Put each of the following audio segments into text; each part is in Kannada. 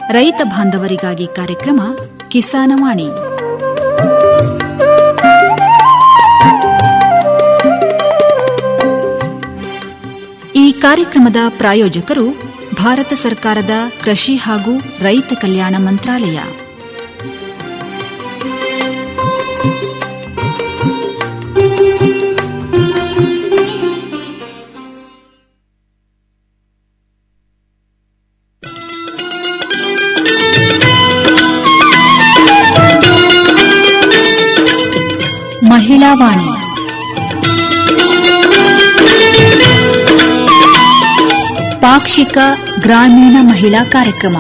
ರೈತ ಬಾಂಧವರಿಗಾಗಿ ಕಾರ್ಯಕ್ರಮ ಕಿಸಾನವಾಣಿ ಈ ಕಾರ್ಯಕ್ರಮದ ಪ್ರಾಯೋಜಕರು ಭಾರತ ಸರ್ಕಾರದ ಕೃಷಿ ಹಾಗೂ ರೈತ ಕಲ್ಯಾಣ ಮಂತ್ರಾಲಯ ಮಹಿಳಾ ವಾಣಿ ಪಾಕ್ಷಿಕ ಗ್ರಾಮೀಣ ಮಹಿಳಾ ಕಾರ್ಯಕ್ರಮ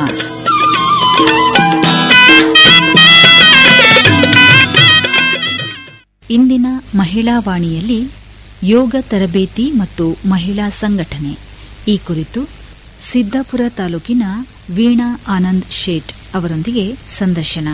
ಇಂದಿನ ಮಹಿಳಾ ವಾಣಿಯಲ್ಲಿ ಯೋಗ ತರಬೇತಿ ಮತ್ತು ಮಹಿಳಾ ಸಂಘಟನೆ ಈ ಕುರಿತು ಸಿದ್ದಾಪುರ ತಾಲೂಕಿನ ವೀಣಾ ಆನಂದ್ ಶೇಟ್ ಅವರೊಂದಿಗೆ ಸಂದರ್ಶನ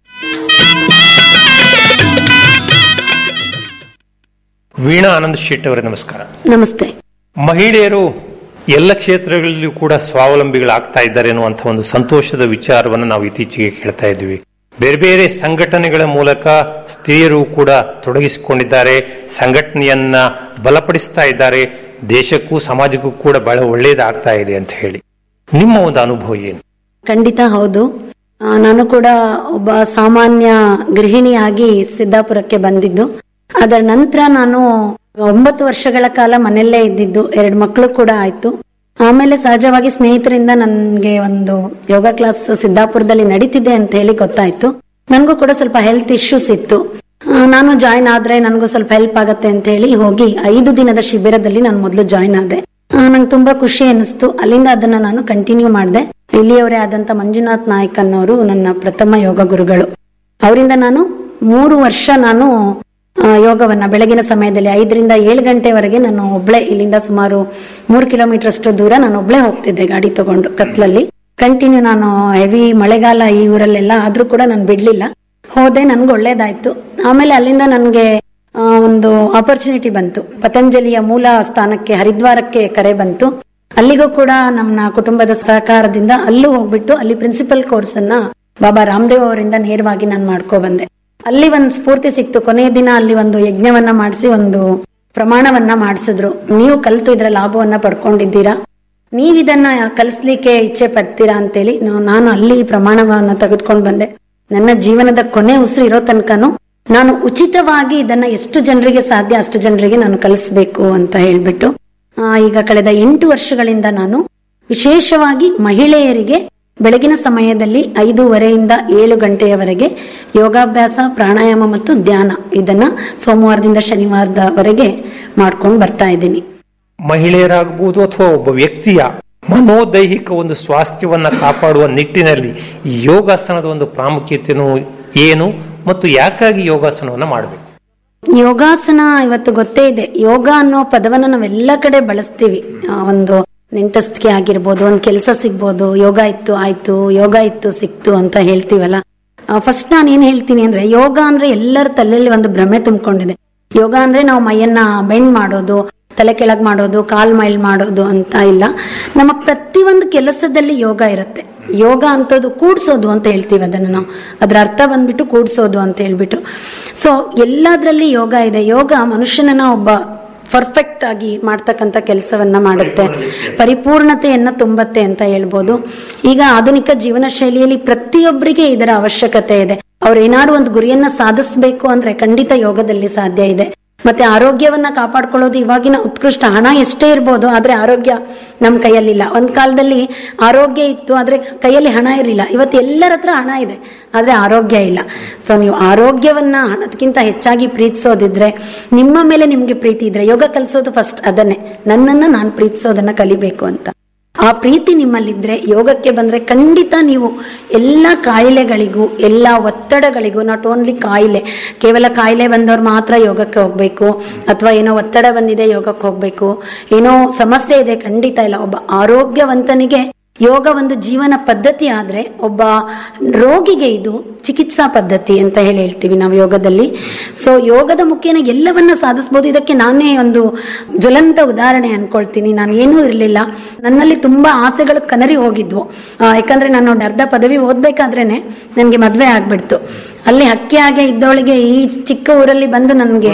ವೀಣಾ ಆನಂದ್ ಶೆಟ್ಟಿ ಅವರೇ ನಮಸ್ಕಾರ ನಮಸ್ತೆ ಮಹಿಳೆಯರು ಎಲ್ಲ ಕ್ಷೇತ್ರಗಳಲ್ಲಿಯೂ ಕೂಡ ಸ್ವಾವಲಂಬಿಗಳಾಗ್ತಾ ಇದ್ದಾರೆ ಅನ್ನುವಂಥ ಒಂದು ಸಂತೋಷದ ವಿಚಾರವನ್ನು ನಾವು ಇತ್ತೀಚೆಗೆ ಕೇಳ್ತಾ ಇದ್ವಿ ಬೇರೆ ಬೇರೆ ಸಂಘಟನೆಗಳ ಮೂಲಕ ಸ್ತ್ರೀಯರು ಕೂಡ ತೊಡಗಿಸಿಕೊಂಡಿದ್ದಾರೆ ಸಂಘಟನೆಯನ್ನ ಬಲಪಡಿಸ್ತಾ ಇದ್ದಾರೆ ದೇಶಕ್ಕೂ ಸಮಾಜಕ್ಕೂ ಕೂಡ ಬಹಳ ಒಳ್ಳೆಯದಾಗ್ತಾ ಇದೆ ಅಂತ ಹೇಳಿ ನಿಮ್ಮ ಒಂದು ಅನುಭವ ಏನು ಖಂಡಿತ ಹೌದು ಆ, ನಾನು ಕೂಡ ಒಬ್ಬ ಸಾಮಾನ್ಯ ಗೃಹಿಣಿಯಾಗಿ ಸಿದ್ದಾಪುರಕ್ಕೆ ಬಂದಿದ್ದು ಅದರ ನಂತರ ನಾನು ಒಂಬತ್ತು ವರ್ಷಗಳ ಕಾಲ ಮನೆಯಲ್ಲೇ ಇದ್ದಿದ್ದು ಎರಡು ಮಕ್ಕಳು ಕೂಡ ಆಯ್ತು ಆಮೇಲೆ ಸಹಜವಾಗಿ ಸ್ನೇಹಿತರಿಂದ ನನ್ಗೆ ಒಂದು ಯೋಗ ಕ್ಲಾಸ್ ಸಿದ್ದಾಪುರದಲ್ಲಿ ನಡೀತಿದೆ ಅಂತ ಹೇಳಿ ಗೊತ್ತಾಯ್ತು ನನಗೂ ಕೂಡ ಸ್ವಲ್ಪ ಹೆಲ್ತ್ ಇಶ್ಯೂಸ್ ಇತ್ತು ಆ, ನಾನು ಜಾಯ್ನ್ ಆದ್ರೆ ನನಗೂ ಸ್ವಲ್ಪ ಹೆಲ್ಪ್ ಆಗತ್ತೆ ಅಂತ ಹೇಳಿ ಹೋಗಿ ಐದು ದಿನದ ಶಿಬಿರದಲ್ಲಿ ನಾನು ಮೊದಲು ಜಾಯ್ನ್ ಆದೆ ನಂಗೆ ತುಂಬಾ ಖುಷಿ ಅನಿಸ್ತು ಅಲ್ಲಿಂದ ಅದನ್ನ ನಾನು ಕಂಟಿನ್ಯೂ ಮಾಡಿದೆ ಇಲ್ಲಿಯವರೇ ಆದಂತ ಮಂಜುನಾಥ್ ನಾಯ್ಕ್ ಅನ್ನೋರು ನನ್ನ ಪ್ರಥಮ ಯೋಗ ಗುರುಗಳು ಅವರಿಂದ ನಾನು ಮೂರು ವರ್ಷ ನಾನು ಆ, ಯೋಗವನ್ನ ಬೆಳಗಿನ ಸಮಯದಲ್ಲಿ ಐದರಿಂದ ಏಳು ಗಂಟೆವರೆಗೆ ನಾನು ಒಬ್ಳೆ ಇಲ್ಲಿಂದ ಸುಮಾರು ಮೂರು ಕಿಲೋಮೀಟರ್ ಅಷ್ಟು ದೂರ ನಾನು ಒಬ್ಳೆ ಹೋಗ್ತಿದ್ದೆ ಗಾಡಿ ತಗೊಂಡು ಕತ್ಲಲ್ಲಿ ಕಂಟಿನ್ಯೂ ನಾನು ಹೆವಿ ಮಳೆಗಾಲ ಈ ಊರಲ್ಲೆಲ್ಲ ಆದ್ರೂ ಕೂಡ ನಾನು ಬಿಡ್ಲಿಲ್ಲ ಹೋದೆ ನನ್ಗೆ ಒಳ್ಳೇದಾಯ್ತು ಆಮೇಲೆ ಅಲ್ಲಿಂದ ನನ್ಗೆ ಆ, ಒಂದು ಆಪರ್ಚುನಿಟಿ ಬಂತು ಪತಂಜಲಿಯ ಮೂಲ ಸ್ಥಾನಕ್ಕೆ ಹರಿದ್ವಾರಕ್ಕೆ ಕರೆ ಬಂತು ಅಲ್ಲಿಗೂ ಕೂಡ ನಮ್ಮ ಕುಟುಂಬದ ಸಹಕಾರದಿಂದ ಅಲ್ಲೂ ಹೋಗ್ಬಿಟ್ಟು ಅಲ್ಲಿ ಪ್ರಿನ್ಸಿಪಲ್ ಕೋರ್ಸ್ ಅನ್ನ ಬಾಬಾ ರಾಮದೇವ್ ಅವರಿಂದ ನೇರವಾಗಿ ನಾನು ಮಾಡ್ಕೊ ಬಂದೆ ಅಲ್ಲಿ ಒಂದು ಸ್ಫೂರ್ತಿ ಸಿಕ್ತು ಕೊನೆಯ ದಿನ ಅಲ್ಲಿ ಒಂದು ಯಜ್ಞವನ್ನ ಮಾಡಿಸಿ ಒಂದು ಪ್ರಮಾಣವನ್ನ ಮಾಡಿಸಿದ್ರು ನೀವು ಕಲಿತು ಇದರ ಲಾಭವನ್ನ ಪಡ್ಕೊಂಡಿದ್ದೀರಾ ನೀವ್ ಇದನ್ನ ಕಲಿಸ್ಲಿಕ್ಕೆ ಇಚ್ಛೆ ಪಡ್ತೀರಾ ಅಂತೇಳಿ ನಾ- ನಾನು ಅಲ್ಲಿ ಪ್ರಮಾಣವನ್ನ ತೆಗೆದುಕೊಂಡು ಬಂದೆ ನನ್ನ ಜೀವನದ ಕೊನೆ ಉಸಿರು ಇರೋ ತನಕನು ನಾನು ಉಚಿತವಾಗಿ ಇದನ್ನ ಎಷ್ಟು ಜನರಿಗೆ ಸಾಧ್ಯ ಅಷ್ಟು ಜನರಿಗೆ ನಾನು ಕಲಿಸ್ಬೇಕು ಅಂತ ಹೇಳ್ಬಿಟ್ಟು ಆ, ಈಗ ಕಳೆದ ಎಂಟು ವರ್ಷಗಳಿಂದ ನಾನು ವಿಶೇಷವಾಗಿ ಮಹಿಳೆಯರಿಗೆ ಬೆಳಗಿನ ಸಮಯದಲ್ಲಿ ಐದೂವರೆಯಿಂದ ಏಳು ಗಂಟೆಯವರೆಗೆ ಯೋಗಾಭ್ಯಾಸ ಪ್ರಾಣಾಯಾಮ ಮತ್ತು ಧ್ಯಾನ ಇದನ್ನ ಸೋಮವಾರದಿಂದ ಶನಿವಾರದವರೆಗೆ ಮಾಡ್ಕೊಂಡು ಬರ್ತಾ ಇದ್ದೀನಿ ಮಹಿಳೆಯರಾಗಬಹುದು ಅಥವಾ ಒಬ್ಬ ವ್ಯಕ್ತಿಯ ಮನೋದೈಹಿಕ ಒಂದು ಸ್ವಾಸ್ಥ್ಯವನ್ನ ಕಾಪಾಡುವ ನಿಟ್ಟಿನಲ್ಲಿ ಈ ಯೋಗಾಸನದ ಒಂದು ಪ್ರಾಮುಖ್ಯತೆಯೂ ಏನು ಮತ್ತು ಯಾಕಾಗಿ ಯೋಗಾಸನವನ್ನ ಮಾಡಬೇಕು ಯೋಗಾಸನ ಇವತ್ತು ಗೊತ್ತೇ ಇದೆ ಯೋಗ ಅನ್ನೋ ಪದವನ್ನ ನಾವೆಲ್ಲ ಕಡೆ ಬಳಸ್ತೀವಿ ಆ, ಒಂದು ನೆಂಟಸ್ತಿಗೆ ಆಗಿರ್ಬೋದು ಒಂದ್ ಕೆಲಸ ಸಿಗ್ಬೋದು ಯೋಗ ಇತ್ತು ಆಯ್ತು ಯೋಗ ಇತ್ತು ಸಿಕ್ತು ಅಂತ ಹೇಳ್ತೀವಲ್ಲ ಫಸ್ಟ್ ನಾನು ಏನ್ ಹೇಳ್ತೀನಿ ಅಂದ್ರೆ ಯೋಗ ಅಂದ್ರೆ ಎಲ್ಲರ ತಲೆಯಲ್ಲಿ ಒಂದು ಭ್ರಮೆ ತುಂಬಿಕೊಂಡಿದೆ ಯೋಗ ಅಂದ್ರೆ ನಾವು ಮೈಯನ್ನ ಬೆಂಡ್ ಮಾಡೋದು ತಲೆ ಕೆಳಗ್ ಮಾಡೋದು ಕಾಲ್ ಮೈಲ್ ಮಾಡೋದು ಅಂತ ಇಲ್ಲ ನಮ್ಮ ಪ್ರತಿಯೊಂದು ಕೆಲಸದಲ್ಲಿ ಯೋಗ ಇರುತ್ತೆ ಯೋಗ ಅಂತದ್ದು ಕೂಡ್ಸೋದು ಅಂತ ಹೇಳ್ತೀವಿ ಅದನ್ನು ನಾವು ಅದರ ಅರ್ಥ ಬಂದ್ಬಿಟ್ಟು ಕೂಡ್ಸೋದು ಅಂತ ಹೇಳ್ಬಿಟ್ಟು ಸೊ ಎಲ್ಲದರಲ್ಲಿ ಯೋಗ ಇದೆ ಯೋಗ ಮನುಷ್ಯನನ್ನ ಒಬ್ಬ ಪರ್ಫೆಕ್ಟ್ ಆಗಿ ಮಾಡ್ತಕ್ಕಂಥ ಕೆಲಸವನ್ನ ಮಾಡುತ್ತೆ ಪರಿಪೂರ್ಣತೆಯನ್ನ ತುಂಬತ್ತೆ ಅಂತ ಹೇಳ್ಬೋದು ಈಗ ಆಧುನಿಕ ಜೀವನ ಶೈಲಿಯಲ್ಲಿ ಪ್ರತಿಯೊಬ್ಬರಿಗೆ ಇದರ ಅವಶ್ಯಕತೆ ಇದೆ ಅವ್ರು ಏನಾದ್ರು ಒಂದು ಗುರಿಯನ್ನ ಸಾಧಿಸಬೇಕು ಅಂದ್ರೆ ಖಂಡಿತ ಯೋಗದಲ್ಲಿ ಸಾಧ್ಯ ಇದೆ ಮತ್ತೆ ಆರೋಗ್ಯವನ್ನ ಕಾಪಾಡ್ಕೊಳ್ಳೋದು ಇವಾಗಿನ ಉತ್ಕೃಷ್ಟ ಹಣ ಎಷ್ಟೇ ಇರ್ಬೋದು ಆದ್ರೆ ಆರೋಗ್ಯ ನಮ್ ಕೈಯಲ್ಲಿಲ್ಲ ಒಂದ್ ಕಾಲದಲ್ಲಿ ಆರೋಗ್ಯ ಇತ್ತು ಆದ್ರೆ ಕೈಯಲ್ಲಿ ಹಣ ಇರಲಿಲ್ಲ ಇವತ್ತು ಎಲ್ಲರ ಹತ್ರ ಹಣ ಇದೆ ಆದ್ರೆ ಆರೋಗ್ಯ ಇಲ್ಲ ಸೊ ನೀವು ಆರೋಗ್ಯವನ್ನ ಹಣದಕ್ಕಿಂತ ಹೆಚ್ಚಾಗಿ ಪ್ರೀತಿಸೋದಿದ್ರೆ ನಿಮ್ಮ ಮೇಲೆ ನಿಮ್ಗೆ ಪ್ರೀತಿ ಇದ್ರೆ ಯೋಗ ಕಲಿಸೋದು ಫಸ್ಟ್ ಅದನ್ನೇ ನನ್ನನ್ನ ನಾನು ಪ್ರೀತಿಸೋದನ್ನ ಕಲಿಬೇಕು ಅಂತ ಆ ಪ್ರೀತಿ ನಿಮ್ಮಲ್ಲಿದ್ರೆ ಯೋಗಕ್ಕೆ ಬಂದ್ರೆ ಖಂಡಿತ ನೀವು ಎಲ್ಲ ಕಾಯಿಲೆಗಳಿಗೂ ಎಲ್ಲ ಒತ್ತಡಗಳಿಗೂ ನಾಟ್ ಓನ್ಲಿ ಕಾಯಿಲೆ ಕೇವಲ ಕಾಯಿಲೆ ಬಂದವ್ರು ಮಾತ್ರ ಯೋಗಕ್ಕೆ ಹೋಗ್ಬೇಕು ಅಥವಾ ಏನೋ ಒತ್ತಡ ಬಂದಿದೆ ಯೋಗಕ್ಕೆ ಹೋಗ್ಬೇಕು ಏನೋ ಸಮಸ್ಯೆ ಇದೆ ಖಂಡಿತ ಇಲ್ಲ ಒಬ್ಬ ಆರೋಗ್ಯವಂತನಿಗೆ ಯೋಗ ಒಂದು ಜೀವನ ಪದ್ಧತಿ ಆದ್ರೆ ಒಬ್ಬ ರೋಗಿಗೆ ಇದು ಚಿಕಿತ್ಸಾ ಪದ್ಧತಿ ಅಂತ ಹೇಳಿ ಹೇಳ್ತೀವಿ ನಾವು ಯೋಗದಲ್ಲಿ ಸೊ ಯೋಗದ ಮುಖೇನ ಎಲ್ಲವನ್ನ ಸಾಧಿಸಬಹುದು ಇದಕ್ಕೆ ನಾನೇ ಒಂದು ಜ್ವಲಂತ ಉದಾಹರಣೆ ಅನ್ಕೊಳ್ತೀನಿ ನಾನು ಏನೂ ಇರಲಿಲ್ಲ ನನ್ನಲ್ಲಿ ತುಂಬಾ ಆಸೆಗಳು ಕನರಿ ಹೋಗಿದ್ವು ಆ, ಯಾಕಂದ್ರೆ ನಾನು ಒಂದು ಅರ್ಧ ಪದವಿ ಓದ್ಬೇಕಾದ್ರೇನೆ ನನಗೆ ಮದ್ವೆ ಆಗ್ಬಿಡ್ತು ಅಲ್ಲಿ ಹಕ್ಕಿ ಹಾಗೆ ಇದ್ದವಳಿಗೆ ಈ ಚಿಕ್ಕ ಊರಲ್ಲಿ ಬಂದು ನನಗೆ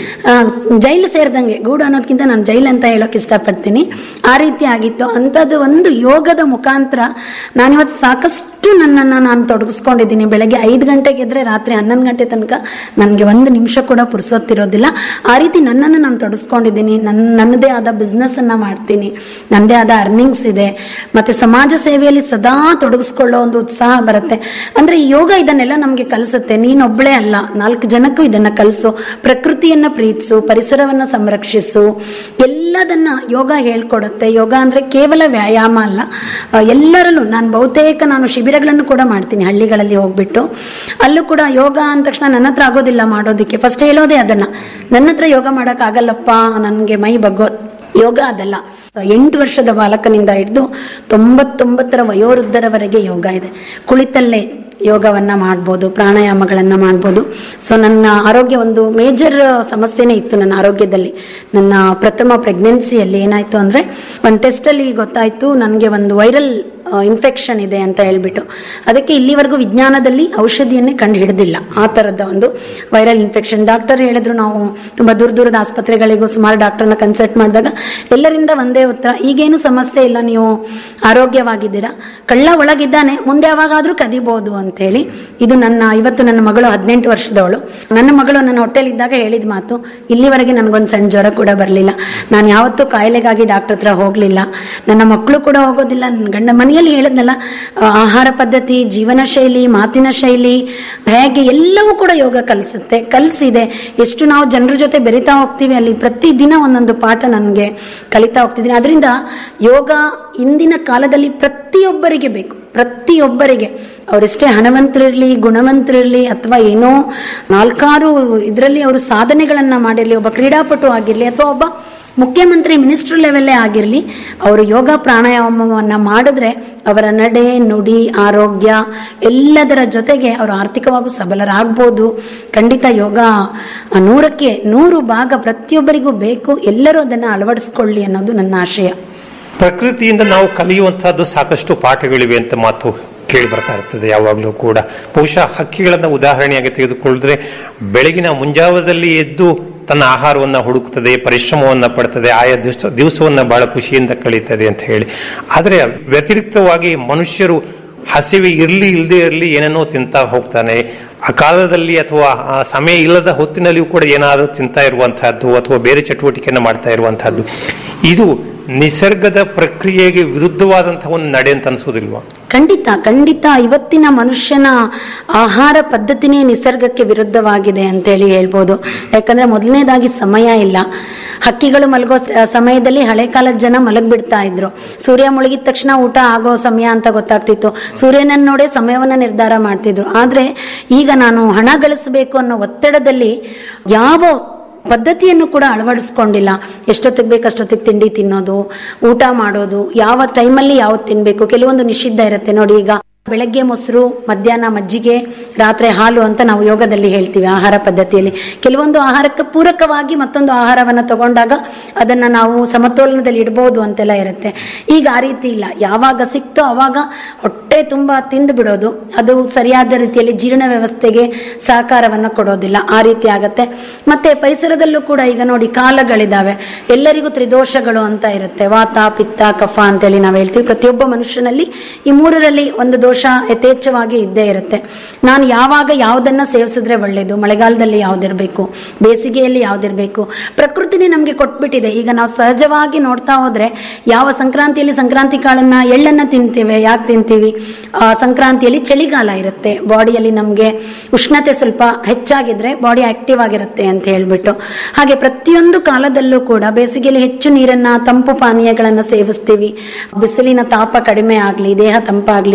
ಜೈಲು ಸೇರಿದಂಗೆ ಗೂಡು ಅನ್ನೋದಕ್ಕಿಂತ ನಾನು ಜೈಲ್ ಅಂತ ಹೇಳೋಕೆ ಇಷ್ಟಪಡ್ತೀನಿ ಆ ರೀತಿ ಆಗಿತ್ತು ಅಂಥದ್ದು ಒಂದು ಯೋಗದ ಮುಖಾಂತರ ನಾನಿವತ್ತು ಸಾಕಷ್ಟು ನನ್ನನ್ನು ನಾನು ತೊಡಗಿಸ್ಕೊಂಡಿದ್ದೀನಿ ಬೆಳಗ್ಗೆ ಐದು ಗಂಟೆಗೆ ಎದ್ರೆ ರಾತ್ರಿ ಹನ್ನೊಂದು ಗಂಟೆ ತನಕ ನನಗೆ ಒಂದು ನಿಮಿಷ ಕೂಡ ಪುರ್ಸೊತ್ತಿರೋದಿಲ್ಲ ಆ ರೀತಿ ನನ್ನನ್ನು ನಾನು ತೊಡಗಿಸ್ಕೊಂಡಿದ್ದೀನಿ ನನ್ನ ನನ್ನದೇ ಆದ ಬಿಸ್ನೆಸ್ ಅನ್ನ ಮಾಡ್ತೀನಿ ನನ್ನದೇ ಆದ ಅರ್ನಿಂಗ್ಸ್ ಇದೆ ಮತ್ತೆ ಸಮಾಜ ಸೇವೆಯಲ್ಲಿ ಸದಾ ತೊಡಗಿಸ್ಕೊಳ್ಳೋ ಒಂದು ಉತ್ಸಾಹ ಬರುತ್ತೆ ಅಂದ್ರೆ ಈ ಯೋಗ ಇದನ್ನೆಲ್ಲ ನಮಗೆ ಕಲಿಸುತ್ತೆ ನೀನೊಬ್ಳೇ ಅಲ್ಲ ನಾಲ್ಕು ಜನಕ್ಕೂ ಇದನ್ನ ಕಲಿಸು ಪ್ರಕೃತಿಯನ್ನ ಪ್ರೀತಿಸು ಪರಿಸರವನ್ನ ಸಂರಕ್ಷಿಸು ಎಲ್ಲದನ್ನ ಯೋಗ ಹೇಳ್ಕೊಡುತ್ತೆ ಯೋಗ ಅಂದ್ರೆ ಕೇವಲ ವ್ಯಾಯಾಮ ಅಲ್ಲ ಆ, ಎಲ್ಲರಲ್ಲೂ ನಾನು ಬಹುತೇಕ ನಾನು ಶಿಬಿರಗಳನ್ನು ಕೂಡ ಮಾಡ್ತೀನಿ ಹಳ್ಳಿಗಳಲ್ಲಿ ಹೋಗ್ಬಿಟ್ಟು ಅಲ್ಲೂ ಕೂಡ ಯೋಗ ಅಂದ ತಕ್ಷಣ ನನ್ನ ಹತ್ರ ಆಗೋದಿಲ್ಲ ಮಾಡೋದಿಕ್ಕೆ ಫಸ್ಟ್ ಹೇಳೋದೇ ಅದನ್ನ ನನ್ನ ಹತ್ರ ಯೋಗ ಮಾಡಕ್ ಆಗಲ್ಲಪ್ಪ ನನಗೆ ಮೈ ಬಗ್ಗೋ ಯೋಗ ಅದಲ್ಲ ಎಂಟು ವರ್ಷದ ಬಾಲಕನಿಂದ ಹಿಡಿದು ತೊಂಬತ್ತೊಂಬತ್ತರ ವಯೋವೃದ್ಧರವರೆಗೆ ಯೋಗ ಇದೆ ಕುಳಿತಲ್ಲೇ ಯೋಗವನ್ನ ಮಾಡ್ಬೋದು ಪ್ರಾಣಾಯಾಮಗಳನ್ನ ಮಾಡ್ಬೋದು ಸೊ ನನ್ನ ಆರೋಗ್ಯ ಒಂದು ಮೇಜರ್ ಸಮಸ್ಯೆನೇ ಇತ್ತು ನನ್ನ ಆರೋಗ್ಯದಲ್ಲಿ ನನ್ನ ಪ್ರಥಮ ಪ್ರೆಗ್ನೆನ್ಸಿಯಲ್ಲಿ ಏನಾಯ್ತು ಅಂದ್ರೆ ಒಂದು ಟೆಸ್ಟ್ ಅಲ್ಲಿ ಗೊತ್ತಾಯ್ತು ನನಗೆ ಒಂದು ವೈರಲ್ ಇನ್ಫೆಕ್ಷನ್ ಇದೆ ಅಂತ ಹೇಳ್ಬಿಟ್ಟು ಅದಕ್ಕೆ ಇಲ್ಲಿವರೆಗೂ ವಿಜ್ಞಾನದಲ್ಲಿ ಔಷಧಿಯನ್ನೇ ಕಂಡು ಹಿಡಿದಿಲ್ಲ ಆ ತರದ ಒಂದು ವೈರಲ್ ಇನ್ಫೆಕ್ಷನ್ ಡಾಕ್ಟರ್ ಹೇಳಿದ್ರು ನಾವು ತುಂಬಾ ದೂರ ದೂರದ ಆಸ್ಪತ್ರೆಗಳಿಗೂ ಸುಮಾರು ಡಾಕ್ಟರ್ನ ಕನ್ಸಲ್ಟ್ ಮಾಡಿದಾಗ ಎಲ್ಲರಿಂದ ಒಂದೇ ಉತ್ತರ ಈಗೇನು ಸಮಸ್ಯೆ ಇಲ್ಲ ನೀವು ಆರೋಗ್ಯವಾಗಿದ್ದೀರಾ ಕಳ್ಳ ಒಳಗಿದ್ದಾನೆ ಮುಂದೆ ಯಾವಾಗಾದ್ರೂ ಕದಿಬಹುದು ಅಂತ ಹೇಳಿ ಇದು ನನ್ನ ಇವತ್ತು ನನ್ನ ಮಗಳು ಹದಿನೆಂಟು ವರ್ಷದವಳು ನನ್ನ ಮಗಳು ನನ್ನ ಹೊಟ್ಟೆಲಿದ್ದಾಗ ಹೇಳಿದ ಮಾತು ಇಲ್ಲಿವರೆಗೆ ನನಗೊಂದು ಸಣ್ಣ ಜ್ವರ ಕೂಡ ಬರಲಿಲ್ಲ ನಾನು ಯಾವತ್ತೂ ಕಾಯಿಲೆಗಾಗಿ ಡಾಕ್ಟರ್ ಹತ್ರ ಹೋಗ್ಲಿಲ್ಲ ನನ್ನ ಮಕ್ಕಳು ಕೂಡ ಹೋಗೋದಿಲ್ಲ ನನ್ನ ಗಂಡ ಮನೆಯಲ್ಲಿ ಹೇಳಿದ್ನಲ್ಲ ಆ, ಆಹಾರ ಪದ್ಧತಿ ಜೀವನ ಶೈಲಿ ಮಾತಿನ ಶೈಲಿ ಹೇಗೆ ಎಲ್ಲವೂ ಕೂಡ ಯೋಗ ಕಲಿಸುತ್ತೆ ಕಲಿಸಿದೆ ಎಷ್ಟು ನಾವು ಜನರ ಜೊತೆ ಬೆರಿತಾ ಹೋಗ್ತೀವಿ ಅಲ್ಲಿ ಪ್ರತಿದಿನ ಒಂದೊಂದು ಪಾಠ ನನಗೆ ಕಲಿತಾ ಹೋಗ್ತಿದ್ದೀನಿ ಅದರಿಂದ ಯೋಗ ಇಂದಿನ ಕಾಲದಲ್ಲಿ ಪ್ರತಿಯೊಬ್ಬರಿಗೆ ಬೇಕು ಪ್ರತಿಯೊಬ್ಬರಿಗೆ ಅವರೆಷ್ಟೇ ಹಣವಂತರಿರ್ಲಿ ಗುಣವಂತರಿರ್ಲಿ ಅಥವಾ ಏನೋ ನಾಲ್ಕಾರು ಇದರಲ್ಲಿ ಅವರು ಸಾಧನೆಗಳನ್ನ ಮಾಡಿರ್ಲಿ ಒಬ್ಬ ಕ್ರೀಡಾಪಟು ಆಗಿರ್ಲಿ ಅಥವಾ ಒಬ್ಬ ಮುಖ್ಯಮಂತ್ರಿ ಮಿನಿಸ್ಟರ್ ಲೆವೆಲ್ಲೇ ಆಗಿರಲಿ ಅವರು ಯೋಗ ಪ್ರಾಣಾಯಾಮವನ್ನ ಮಾಡಿದ್ರೆ ಅವರ ನಡೆ ನುಡಿ ಆರೋಗ್ಯ ಎಲ್ಲದರ ಜೊತೆಗೆ ಅವರು ಆರ್ಥಿಕವಾಗೂ ಸಬಲರಾಗ್ಬೋದು ಖಂಡಿತ ಯೋಗ ಆ, ನೂರಕ್ಕೆ ನೂರು ಭಾಗ ಪ್ರತಿಯೊಬ್ಬರಿಗೂ ಬೇಕು ಎಲ್ಲರೂ ಅದನ್ನು ಅಳವಡಿಸ್ಕೊಳ್ಳಿ ಅನ್ನೋದು ನನ್ನ ಆಶಯ ಪ್ರಕೃತಿಯಿಂದ ನಾವು ಕಲಿಯುವಂತಹದ್ದು ಸಾಕಷ್ಟು ಪಾಠಗಳಿವೆ ಅಂತ ಮಾತು ಕೇಳಿ ಬರ್ತಾ ಇರ್ತದೆ ಯಾವಾಗಲೂ ಕೂಡ ಬಹುಶಃ ಹಕ್ಕಿಗಳನ್ನ ಉದಾಹರಣೆಯಾಗಿ ತೆಗೆದುಕೊಳ್ಳಿದ್ರೆ ಬೆಳಗಿನ ಮುಂಜಾವದಲ್ಲಿ ಎದ್ದು ತನ್ನ ಆಹಾರವನ್ನ ಹುಡುಕ್ತದೆ ಪರಿಶ್ರಮವನ್ನ ಪಡ್ತದೆ ಆಯಾ ದಿವಸ ದಿವಸವನ್ನ ಬಹಳ ಖುಷಿಯಿಂದ ಕಳೀತದೆ ಅಂತ ಹೇಳಿ ಆದರೆ ವ್ಯತಿರಿಕ್ತವಾಗಿ ಮನುಷ್ಯರು ಹಸಿವೆ ಇರಲಿ ಇಲ್ಲದೆ ಇರಲಿ ಏನೇನೋ ತಿಂತಾ ಹೋಗ್ತಾನೆ ಆ ಕಾಲದಲ್ಲಿ ಅಥವಾ ಆ ಸಮಯ ಇಲ್ಲದ ಹೊತ್ತಿನಲ್ಲಿಯೂ ಕೂಡ ಏನಾದರೂ ತಿಂತಾ ಇರುವಂತಹದ್ದು ಅಥವಾ ಬೇರೆ ಚಟುವಟಿಕೆಯನ್ನು ಮಾಡ್ತಾ ಇರುವಂತಹದ್ದು ಇದು ನಿಸರ್ಗದ ಪ್ರಕ್ರಿಯೆಗೆ ವಿರುದ್ಧವಾದಂತಹ ಒಂದು ನಡೆ ಅಂತ ಅನ್ಸೋದಿಲ್ವಾ ಖಂಡಿತ ಖಂಡಿತ ಇವತ್ತಿನ ಮನುಷ್ಯನ ಆಹಾರ ಪದ್ಧತಿನೇ ನಿಸರ್ಗಕ್ಕೆ ವಿರುದ್ಧವಾಗಿದೆ ಅಂತೇಳಿ ಹೇಳ್ಬೋದು ಯಾಕಂದ್ರೆ ಮೊದಲನೇದಾಗಿ ಸಮಯ ಇಲ್ಲ ಹಕ್ಕಿಗಳು ಮಲಗೋ ಸ- ಸಮಯದಲ್ಲಿ ಹಳೆ ಕಾಲದ ಜನ ಮಲಗ್ಬಿಡ್ತಾ ಇದ್ರು ಸೂರ್ಯ ಮುಳುಗಿದ ತಕ್ಷಣ ಊಟ ಆಗೋ ಸಮಯ ಅಂತ ಗೊತ್ತಾಗ್ತಿತ್ತು ಸೂರ್ಯನನ್ನ ನೋಡೇ ಸಮಯವನ್ನ ನಿರ್ಧಾರ ಮಾಡ್ತಿದ್ರು ಆದ್ರೆ ಈಗ ನಾನು ಹಣ ಗಳಿಸಬೇಕು ಅನ್ನೋ ಒತ್ತಡದಲ್ಲಿ ಯಾವ ಪದ್ಧತಿಯನ್ನು ಕೂಡ ಅಳವಡಿಸ್ಕೊಂಡಿಲ್ಲ ಎಷ್ಟೊತ್ತಿಗೆ ಬೇಕು ಅಷ್ಟೊತ್ತಿಗೆ ತಿಂಡಿ ತಿನ್ನೋದು ಊಟ ಮಾಡೋದು ಯಾವ ಟೈಮಲ್ಲಿ ಯಾವ್ದು ತಿನ್ಬೇಕು ಕೆಲವೊಂದು ನಿಷಿದ್ಧ ಇರುತ್ತೆ ನೋಡಿ ಈಗ ಬೆಳಗ್ಗೆ ಮೊಸರು ಮಧ್ಯಾಹ್ನ ಮಜ್ಜಿಗೆ ರಾತ್ರಿ ಹಾಲು ಅಂತ ನಾವು ಯೋಗದಲ್ಲಿ ಹೇಳ್ತೀವಿ ಆಹಾರ ಪದ್ಧತಿಯಲ್ಲಿ ಕೆಲವೊಂದು ಆಹಾರಕ್ಕೆ ಪೂರಕವಾಗಿ ಮತ್ತೊಂದು ಆಹಾರವನ್ನ ತಗೊಂಡಾಗ ಅದನ್ನ ನಾವು ಸಮತೋಲನದಲ್ಲಿ ಇಡಬಹುದು ಅಂತೆಲ್ಲ ಇರುತ್ತೆ ಈಗ ಆ ರೀತಿ ಇಲ್ಲ ಯಾವಾಗ ಸಿಕ್ತೋ ಅವಾಗ ಹೊಟ್ಟೆ ತುಂಬಾ ತಿಂದು ಬಿಡೋದು ಅದು ಸರಿಯಾದ ರೀತಿಯಲ್ಲಿ ಜೀರ್ಣ ವ್ಯವಸ್ಥೆಗೆ ಸಹಕಾರವನ್ನ ಕೊಡೋದಿಲ್ಲ ಆ ರೀತಿ ಆಗತ್ತೆ ಮತ್ತೆ ಪರಿಸರದಲ್ಲೂ ಕೂಡ ಈಗ ನೋಡಿ ಕಾಲಗಳಿದಾವೆ ಎಲ್ಲರಿಗೂ ತ್ರಿದೋಷಗಳು ಅಂತ ಇರುತ್ತೆ ವಾತ ಪಿತ್ತ ಕಫ ಅಂತೇಳಿ ನಾವು ಹೇಳ್ತೀವಿ ಪ್ರತಿಯೊಬ್ಬ ಮನುಷ್ಯನಲ್ಲಿ ಈ ಮೂರರಲ್ಲಿ ಒಂದು ದೋಷ ಯಥೇಚ್ಛವಾಗಿ ಇದ್ದೇ ಇರುತ್ತೆ ನಾನು ಯಾವಾಗ ಯಾವುದನ್ನ ಸೇವಿಸಿದ್ರೆ ಒಳ್ಳೇದು ಮಳೆಗಾಲದಲ್ಲಿ ಯಾವ್ದಿರ್ಬೇಕು ಬೇಸಿಗೆಯಲ್ಲಿ ಯಾವ್ದಿರ್ಬೇಕು ಪ್ರಕೃತಿನೇ ನಮ್ಗೆ ಕೊಟ್ಬಿಟ್ಟಿದೆ ಈಗ ನಾವು ಸಹಜವಾಗಿ ನೋಡ್ತಾ ಹೋದ್ರೆ ಯಾವ ಸಂಕ್ರಾಂತಿಯಲ್ಲಿ ಸಂಕ್ರಾಂತಿ ಕಾಳನ್ನ ಎಳ್ಳನ್ನ ತಿಂತೀವಿ ಯಾಕೆ ತಿಂತೀವಿ ಆ ಸಂಕ್ರಾಂತಿಯಲ್ಲಿ ಚಳಿಗಾಲ ಇರುತ್ತೆ ಬಾಡಿಯಲ್ಲಿ ನಮ್ಗೆ ಉಷ್ಣತೆ ಸ್ವಲ್ಪ ಹೆಚ್ಚಾಗಿದ್ರೆ ಬಾಡಿ ಆಕ್ಟಿವ್ ಆಗಿರುತ್ತೆ ಅಂತ ಹೇಳ್ಬಿಟ್ಟು ಹಾಗೆ ಪ್ರತಿಯೊಂದು ಕಾಲದಲ್ಲೂ ಕೂಡ ಬೇಸಿಗೆಯಲ್ಲಿ ಹೆಚ್ಚು ನೀರನ್ನ ತಂಪು ಪಾನೀಯಗಳನ್ನ ಸೇವಿಸ್ತೀವಿ ಬಿಸಿಲಿನ ತಾಪ ಕಡಿಮೆ ಆಗ್ಲಿ ದೇಹ ತಂಪಾಗ್ಲಿ ಹೀಗೆ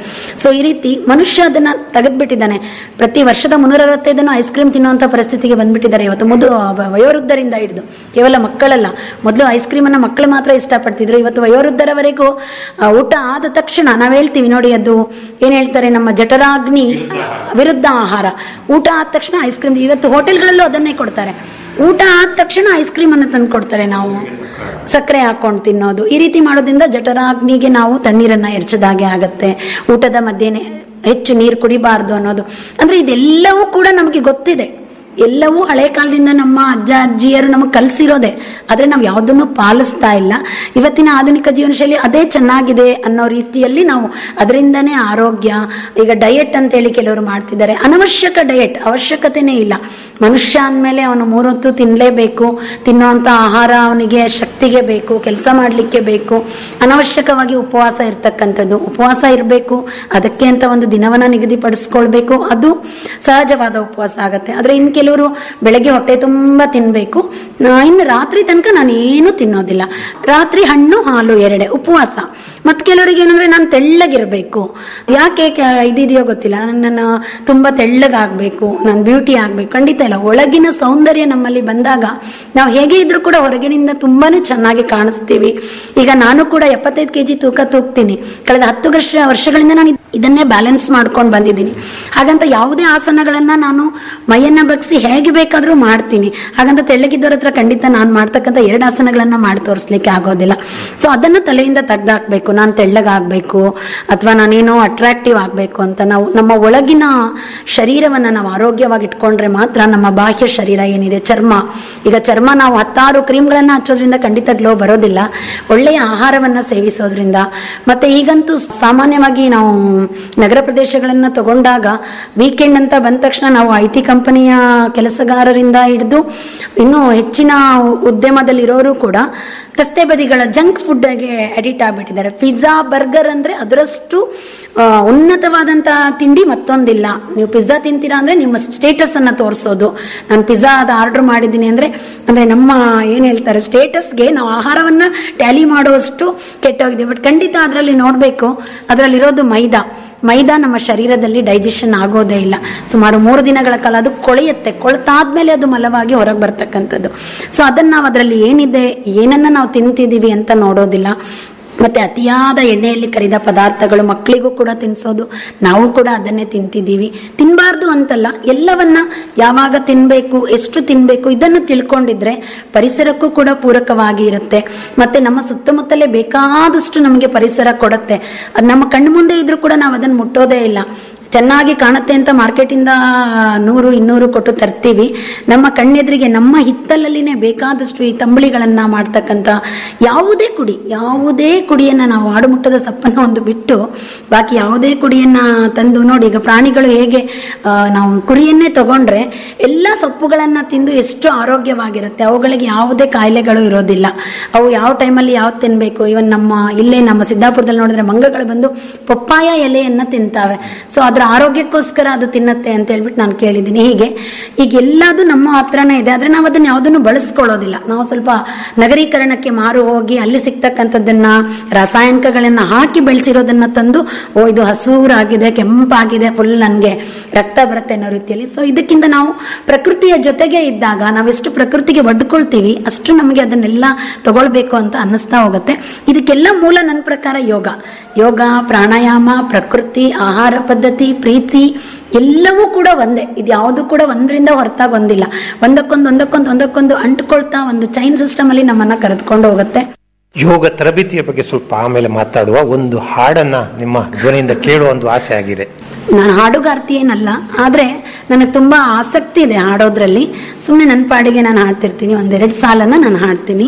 ಸೊ ಈ ರೀತಿ ಮನುಷ್ಯ ಅದನ್ನ ತೆಗೆದ್ಬಿಟ್ಟಿದ್ದಾನೆ ಪ್ರತಿ ವರ್ಷದ ಮುನ್ನೂರ ಅರವತ್ತೈದನ್ನು ಐಸ್ ಕ್ರೀಮ್ ತಿನ್ನುವಂತ ಪರಿಸ್ಥಿತಿಗೆ ಬಂದ್ಬಿಟ್ಟಿದ್ದಾರೆ ಇವತ್ತು ಮುದು ವಯೋವೃದ್ಧರಿಂದ ಹಿಡಿದು ಕೇವಲ ಮಕ್ಕಳಲ್ಲ ಮೊದಲು ಐಸ್ ಕ್ರೀಮ್ ಅನ್ನ ಮಕ್ಕಳು ಮಾತ್ರ ಇಷ್ಟಪಡ್ತಿದ್ರು ಇವತ್ತು ವಯೋವೃದ್ಧರವರೆಗೂ ಆ, ಊಟ ಆದ ತಕ್ಷಣ ನಾವ್ ಹೇಳ್ತೀವಿ ನೋಡಿ ಅದು ಏನ್ ಹೇಳ್ತಾರೆ ನಮ್ಮ ಜಠರಾಗ್ನಿ ವಿರುದ್ಧ ಆಹಾರ ಊಟ ಆದ ತಕ್ಷಣ ಐಸ್ ಕ್ರೀಮ್ ಇವತ್ತು ಹೋಟೆಲ್ಗಳಲ್ಲೂ ಅದನ್ನೇ ಕೊಡ್ತಾರೆ ಊಟ ಆದ ತಕ್ಷಣ ಐಸ್ ಕ್ರೀಮ್ ಅನ್ನ ತಂದು ಕೊಡ್ತಾರೆ ನಾವು ಸಕ್ಕರೆ ಹಾಕೊಂಡು ತಿನ್ನೋದು ಈ ರೀತಿ ಮಾಡೋದ್ರಿಂದ ಜಠರಾಗ್ನಿಗೆ ನಾವು ತಣ್ಣೀರನ್ನ ಎರಚದಾಗೆ ಆಗತ್ತೆ ಊಟದ ಮಧ್ಯೆನೆ ಹೆಚ್ಚು ನೀರು ಕುಡಿಬಾರ್ದು ಅನ್ನೋದು ಅಂದ್ರೆ ಇದೆಲ್ಲವೂ ಕೂಡ ನಮಗೆ ಗೊತ್ತಿದೆ ಎಲ್ಲವೂ ಹಳೆ ಕಾಲದಿಂದ ನಮ್ಮ ಅಜ್ಜ ಅಜ್ಜಿಯರು ನಮಗೆ ಕಲಿಸಿರೋದೆ ಆದ್ರೆ ನಾವು ಯಾವುದನ್ನು ಪಾಲಿಸ್ತಾ ಇಲ್ಲ ಇವತ್ತಿನ ಆಧುನಿಕ ಜೀವನ ಶೈಲಿ ಅದೇ ಚೆನ್ನಾಗಿದೆ ಅನ್ನೋ ರೀತಿಯಲ್ಲಿ ನಾವು ಅದರಿಂದನೇ ಆರೋಗ್ಯ ಈಗ ಡಯಟ್ ಅಂತ ಹೇಳಿ ಕೆಲವರು ಮಾಡ್ತಿದ್ದಾರೆ ಅನವಶ್ಯಕ ಡಯಟ್ ಅವಶ್ಯಕತೆನೇ ಇಲ್ಲ ಮನುಷ್ಯ ಅಂದಮೇಲೆ ಅವನು ಮೂರೊತ್ತು ತಿನ್ಲೇಬೇಕು ತಿನ್ನುವಂತ ಆಹಾರ ಅವನಿಗೆ ಶಕ್ತಿಗೆ ಬೇಕು ಕೆಲಸ ಮಾಡಲಿಕ್ಕೆ ಬೇಕು ಅನವಶ್ಯಕವಾಗಿ ಉಪವಾಸ ಇರ್ತಕ್ಕಂಥದ್ದು ಉಪವಾಸ ಇರಬೇಕು ಅದಕ್ಕೆ ಅಂತ ಒಂದು ದಿನವನ್ನ ನಿಗದಿಪಡಿಸ್ಕೊಳ್ಬೇಕು ಅದು ಸಹಜವಾದ ಉಪವಾಸ ಆಗತ್ತೆ ಆದ್ರೆ ಇನ್ ಕೆಲವರು ಬೆಳಗ್ಗೆ ಹೊಟ್ಟೆ ತುಂಬಾ ತಿನ್ಬೇಕು ನಾ- ಇನ್ನು ರಾತ್ರಿ ತನಕ ನಾನು ಏನು ತಿನ್ನೋದಿಲ್ಲ ರಾತ್ರಿ ಹಣ್ಣು ಹಾಲು ಎರಡೆ ಉಪವಾಸ ಮತ್ ಕೆಲವರಿಗೆ ಏನಂದ್ರೆ ನಾನು ತೆಳ್ಳಗಿರ್ಬೇಕು ಯಾಕೆ ಕ- ಇದಿದೆಯೋ ಗೊತ್ತಿಲ್ಲ ನನ್ನ ತುಂಬಾ ತೆಳ್ಳಗಾಗ್ಬೇಕು ನಾನು ಬ್ಯೂಟಿ ಆಗ್ಬೇಕು ಖಂಡಿತ ಇಲ್ಲ ಒಳಗಿನ ಸೌಂದರ್ಯ ನಮ್ಮಲ್ಲಿ ಬಂದಾಗ ನಾವು ಹೇಗೆ ಇದ್ರೂ ಕೂಡ ಹೊರಗಿನಿಂದ ತುಂಬಾನೇ ಚೆನ್ನಾಗಿ ಕಾಣಿಸ್ತೀವಿ ಈಗ ನಾನು ಕೂಡ ಎಪ್ಪತ್ತೈದು ಕೆಜಿ ತೂಕ ತೂಗ್ತೀನಿ ಕಳೆದ ಹತ್ತು ವರ್ಷ ವರ್ಷಗಳಿಂದ ನಾನು ಇದನ್ನೇ ಬ್ಯಾಲೆನ್ಸ್ ಮಾಡ್ಕೊಂಡು ಬಂದಿದ್ದೀನಿ ಹಾಗಂತ ಯಾವುದೇ ಆಸನಗಳನ್ನ ನಾನು ಮೈಯನ್ನ ಬಗ್ಸಿ ಹೇಗೆ ಬೇಕಾದ್ರೂ ಮಾಡ್ತೀನಿ ಹಾಗಂತ ತೆಳ್ಳಗಿದ್ದವ್ರ ಹತ್ರ ಖಂಡಿತ ನಾನು ಮಾಡ್ತಕ್ಕಂಥ ಎರಡು ಆಸನಗಳನ್ನ ಮಾಡಿ ತೋರಿಸ್ಲಿಕ್ಕೆ ಆಗೋದಿಲ್ಲ ಸೊ ಅದನ್ನ ತಲೆಯಿಂದ ತೆಗ್ದಾಕ್ಬೇಕು ನಾನು ತೆಳ್ಳಗಾಗ್ಬೇಕು ಅಥವಾ ನಾನೇನೋ ಅಟ್ರಾಕ್ಟಿವ್ ಆಗ್ಬೇಕು ಅಂತ ನಾವು ನಮ್ಮ ಒಳಗಿನ ಶರೀರವನ್ನ ನಾವು ಆರೋಗ್ಯವಾಗಿ ಇಟ್ಕೊಂಡ್ರೆ ಮಾತ್ರ ನಮ್ಮ ಬಾಹ್ಯ ಶರೀರ ಏನಿದೆ ಚರ್ಮ ಈಗ ಚರ್ಮ ನಾವು ಹತ್ತಾರು ಕ್ರೀಮ್ಗಳನ್ನ ಹಚ್ಚೋದ್ರಿಂದ ಖಂಡಿತ ಗ್ಲೋ ಬರೋದಿಲ್ಲ ಒಳ್ಳೆಯ ಆಹಾರವನ್ನ ಸೇವಿಸೋದ್ರಿಂದ ಮತ್ತೆ ಈಗಂತೂ ಸಾಮಾನ್ಯವಾಗಿ ನಾವು ನಗರ ಪ್ರದೇಶಗಳನ್ನ ತಗೊಂಡಾಗ ವೀಕೆಂಡ್ ಅಂತ ಬಂದ ತಕ್ಷಣ ನಾವು ಐ ಟಿ ಕಂಪನಿಯ ಕೆಲಸಗಾರರಿಂದ ಹಿಡಿದು ಇನ್ನೂ ಹೆಚ್ಚಿನ ಉದ್ಯಮದಲ್ಲಿರೋರು ಕೂಡ ರಸ್ತೆ ಬದಿಗಳ ಜಂಕ್ ಫುಡ್ಗೆ ಅಡಿಕ್ಟ್ ಆಗ್ಬಿಟ್ಟಿದ್ದಾರೆ ಪಿಜ್ಜಾ ಬರ್ಗರ್ ಅಂದ್ರೆ ಅದರಷ್ಟು ಆ, ಉನ್ನತವಾದಂತಹ ತಿಂಡಿ ಮತ್ತೊಂದಿಲ್ಲ ನೀವು ಪಿಜ್ಜಾ ತಿಂತೀರಾ ಅಂದ್ರೆ ನಿಮ್ಮ ಸ್ಟೇಟಸ್ ಅನ್ನ ತೋರಿಸೋದು ನಾನು ಪಿಜ್ಜಾ ಅದ ಆರ್ಡರ್ ಮಾಡಿದ್ದೀನಿ ಅಂದ್ರೆ ಅಂದ್ರೆ ನಮ್ಮ ಏನ್ ಹೇಳ್ತಾರೆ ಸ್ಟೇಟಸ್ಗೆ ನಾವು ಆಹಾರವನ್ನ ಟ್ಯಾಲಿ ಮಾಡುವಷ್ಟು ಕೆಟ್ಟೋಗಿದೆ ಬಟ್ ಖಂಡಿತ ಅದರಲ್ಲಿ ನೋಡ್ಬೇಕು ಅದರಲ್ಲಿರೋದು ಮೈದಾ ಮೈದಾ ನಮ್ಮ ಶರೀರದಲ್ಲಿ ಡೈಜೆಷನ್ ಆಗೋದೇ ಇಲ್ಲ ಸುಮಾರು ಮೂರು ದಿನಗಳ ಕಾಲ ಅದು ಕೊಳೆಯುತ್ತೆ ಕೊಳೆತಾದ್ಮೇಲೆ ಅದು ಮಲವಾಗಿ ಹೊರಗೆ ಬರ್ತಕ್ಕಂಥದ್ದು ಸೊ ಅದನ್ನ ನಾವು ಅದರಲ್ಲಿ ಏನಿದೆ ಏನನ್ನ ನಾವು ತಿಂತಿದೀವಿ ಅಂತ ನೋಡೋದಿಲ್ಲ ಮತ್ತೆ ಅತಿಯಾದ ಎಣ್ಣೆಯಲ್ಲಿ ಕರಿದ ಪದಾರ್ಥಗಳು ಮಕ್ಕಳಿಗೂ ಕೂಡ ತಿನ್ಸೋದು ನಾವು ಕೂಡ ಅದನ್ನೇ ತಿಂತಿದ್ದೀವಿ ತಿನ್ಬಾರ್ದು ಅಂತಲ್ಲ ಎಲ್ಲವನ್ನ ಯಾವಾಗ ತಿನ್ಬೇಕು ಎಷ್ಟು ತಿನ್ಬೇಕು ಇದನ್ನು ತಿಳ್ಕೊಂಡಿದ್ರೆ ಪರಿಸರಕ್ಕೂ ಕೂಡ ಪೂರಕವಾಗಿ ಇರುತ್ತೆ ಮತ್ತೆ ನಮ್ಮ ಸುತ್ತಮುತ್ತಲೇ ಬೇಕಾದಷ್ಟು ನಮಗೆ ಪರಿಸರ ಕೊಡುತ್ತೆ ಅದ್ ನಮ್ಮ ಕಣ್ಣು ಮುಂದೆ ಇದ್ರೂ ಕೂಡ ನಾವು ಅದನ್ನು ಮುಟ್ಟೋದೇ ಇಲ್ಲ ಚೆನ್ನಾಗಿ ಕಾಣುತ್ತೆ ಅಂತ ಮಾರ್ಕೆಟಿಂದ ನೂರು ಇನ್ನೂರು ಕೊಟ್ಟು ತರ್ತೀವಿ ನಮ್ಮ ಕಣ್ಣೆದುರಿಗೆ ನಮ್ಮ ಹಿತ್ತಲಲ್ಲಿನೇ ಬೇಕಾದಷ್ಟು ಈ ತಂಬಳಿಗಳನ್ನ ಮಾಡ್ತಕ್ಕಂಥ ಯಾವುದೇ ಕುಡಿ ಯಾವುದೇ ಕುಡಿಯನ್ನ ನಾವು ಆಡುಮುಟ್ಟದ ಸಪ್ಪನ್ನ ಒಂದು ಬಿಟ್ಟು ಬಾಕಿ ಯಾವುದೇ ಕುಡಿಯನ್ನ ತಂದು ನೋಡಿ ಈಗ ಪ್ರಾಣಿಗಳು ಹೇಗೆ ಆ, ನಾವು ಕುರಿಯನ್ನೇ ತಗೊಂಡ್ರೆ ಎಲ್ಲ ಸೊಪ್ಪುಗಳನ್ನ ತಿಂದು ಎಷ್ಟು ಆರೋಗ್ಯವಾಗಿರುತ್ತೆ ಅವುಗಳಿಗೆ ಯಾವುದೇ ಕಾಯಿಲೆಗಳು ಇರೋದಿಲ್ಲ ಅವು ಯಾವ ಟೈಮಲ್ಲಿ ಯಾವ್ದು ತಿನ್ಬೇಕು ಇವನ್ ನಮ್ಮ ಇಲ್ಲೇ ನಮ್ಮ ಸಿದ್ದಾಪುರದಲ್ಲಿ ನೋಡಿದ್ರೆ ಮಂಗಗಳು ಬಂದು ಪಪ್ಪಾಯ ಎಲೆಯನ್ನ ತಿಂತಾವೆ ಸೊ ಅದರ ಆರೋಗ್ಯಕ್ಕೋಸ್ಕರ ಅದು ತಿನ್ನತ್ತೆ ಅಂತ ಹೇಳ್ಬಿಟ್ಟು ನಾನು ಕೇಳಿದ್ದೀನಿ ಹೀಗೆ ಈಗ ಎಲ್ಲದು ನಮ್ಮ ಹತ್ರನೇ ಇದೆ ಆದ್ರೆ ನಾವು ಅದನ್ನ ಯಾವುದನ್ನು ಬಳಸ್ಕೊಳ್ಳೋದಿಲ್ಲ ನಾವು ಸ್ವಲ್ಪ ನಗರೀಕರಣಕ್ಕೆ ಮಾರು ಹೋಗಿ ಅಲ್ಲಿ ಸಿಗ್ತಕ್ಕಂಥದ್ದನ್ನ ರಾಸಾಯನಿಕಗಳನ್ನ ಹಾಕಿ ಬೆಳೆಸಿರೋದನ್ನ ತಂದು ಓ ಇದು ಹಸೂರಾಗಿದೆ ಕೆಂಪಾಗಿದೆ ಫುಲ್ ನನ್ಗೆ ರಕ್ತ ಬರುತ್ತೆ ಅನ್ನೋ ರೀತಿಯಲ್ಲಿ ಸೊ ಇದಕ್ಕಿಂತ ನಾವು ಪ್ರಕೃತಿಯ ಜೊತೆಗೆ ಇದ್ದಾಗ ನಾವೆಷ್ಟು ಪ್ರಕೃತಿಗೆ ಒಡ್ಕೊಳ್ತೀವಿ ಅಷ್ಟು ನಮಗೆ ಅದನ್ನೆಲ್ಲ ತಗೊಳ್ಬೇಕು ಅಂತ ಅನ್ನಿಸ್ತಾ ಹೋಗುತ್ತೆ ಇದಕ್ಕೆಲ್ಲ ಮೂಲ ನನ್ನ ಪ್ರಕಾರ ಯೋಗ ಯೋಗ ಪ್ರಾಣಾಯಾಮ ಪ್ರಕೃತಿ ಆಹಾರ ಪದ್ಧತಿ ಪ್ರೀತಿ ಎಲ್ಲವೂ ಕೂಡ ಒಂದೇ ಇದು ಯಾವುದು ಕೂಡ ಒಂದರಿಂದ ಹೊರತಾಗಿ ಒಂದಿಲ್ಲ ಒಂದಕ್ಕೊಂದು ಒಂದಕ್ಕೊಂದು ಒಂದಕ್ಕೊಂದು ಅಂಟ್ಕೊಳ್ತಾ ಒಂದು ಚೈನ್ ಸಿಸ್ಟಮ್ ಅಲ್ಲಿ ನಮ್ಮನ್ನ ಕರೆದುಕೊಂಡು ಹೋಗುತ್ತೆ ಯೋಗ ತರಬೇತಿಯ ಬಗ್ಗೆ ಸ್ವಲ್ಪ ಆಮೇಲೆ ಮಾತಾಡುವ ಒಂದು ಹಾಡನ್ನ ನಿಮ್ಮ ಧ್ವನಿಯಿಂದ ಕೇಳುವ ಒಂದು ಆಸೆ ಆಗಿದೆ ನಾನು ಹಾಡುಗಾರ್ತಿ ಏನಲ್ಲ ಆದ್ರೆ ನನಗೆ ತುಂಬಾ ಆಸಕ್ತಿ ಇದೆ ಹಾಡೋದ್ರಲ್ಲಿ ಸುಮ್ಮನೆ ನನ್ನ ಪಾಡಿಗೆ ನಾನು ಹಾಡ್ತಿರ್ತೀನಿ ಒಂದೆರಡು ಸಾಲನ್ನ ನಾನು ಹಾಡ್ತೀನಿ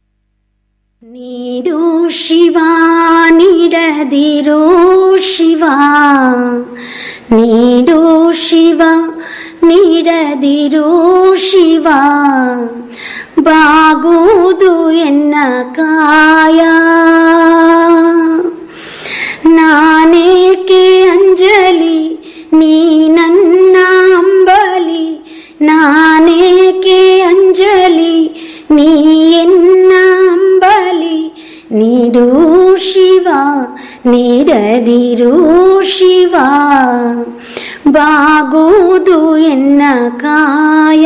ನೀಡು ಶಿವ ನೀಡದಿರೋ ಶಿವ ನೀಡು ಶಿವ ನೀಡದಿರೋ ಶಿವ ಬಾಗುವುದು ಎನ್ನ ಕಾಯ ನಾನೇಕೆ ಅಂಜಲಿ ನೀ ನನ್ನ ಅಂಬಲಿ ನಾನೇಕೆ ಅಂಜಲಿ ನೀ ಎನ್ನ ಅಂಬಲಿ ನೀಡು ಶಿವ ನೀಡದಿರು ಶಿವ ಬಾಗುವುದು ಎನ್ನ ಕಾಯ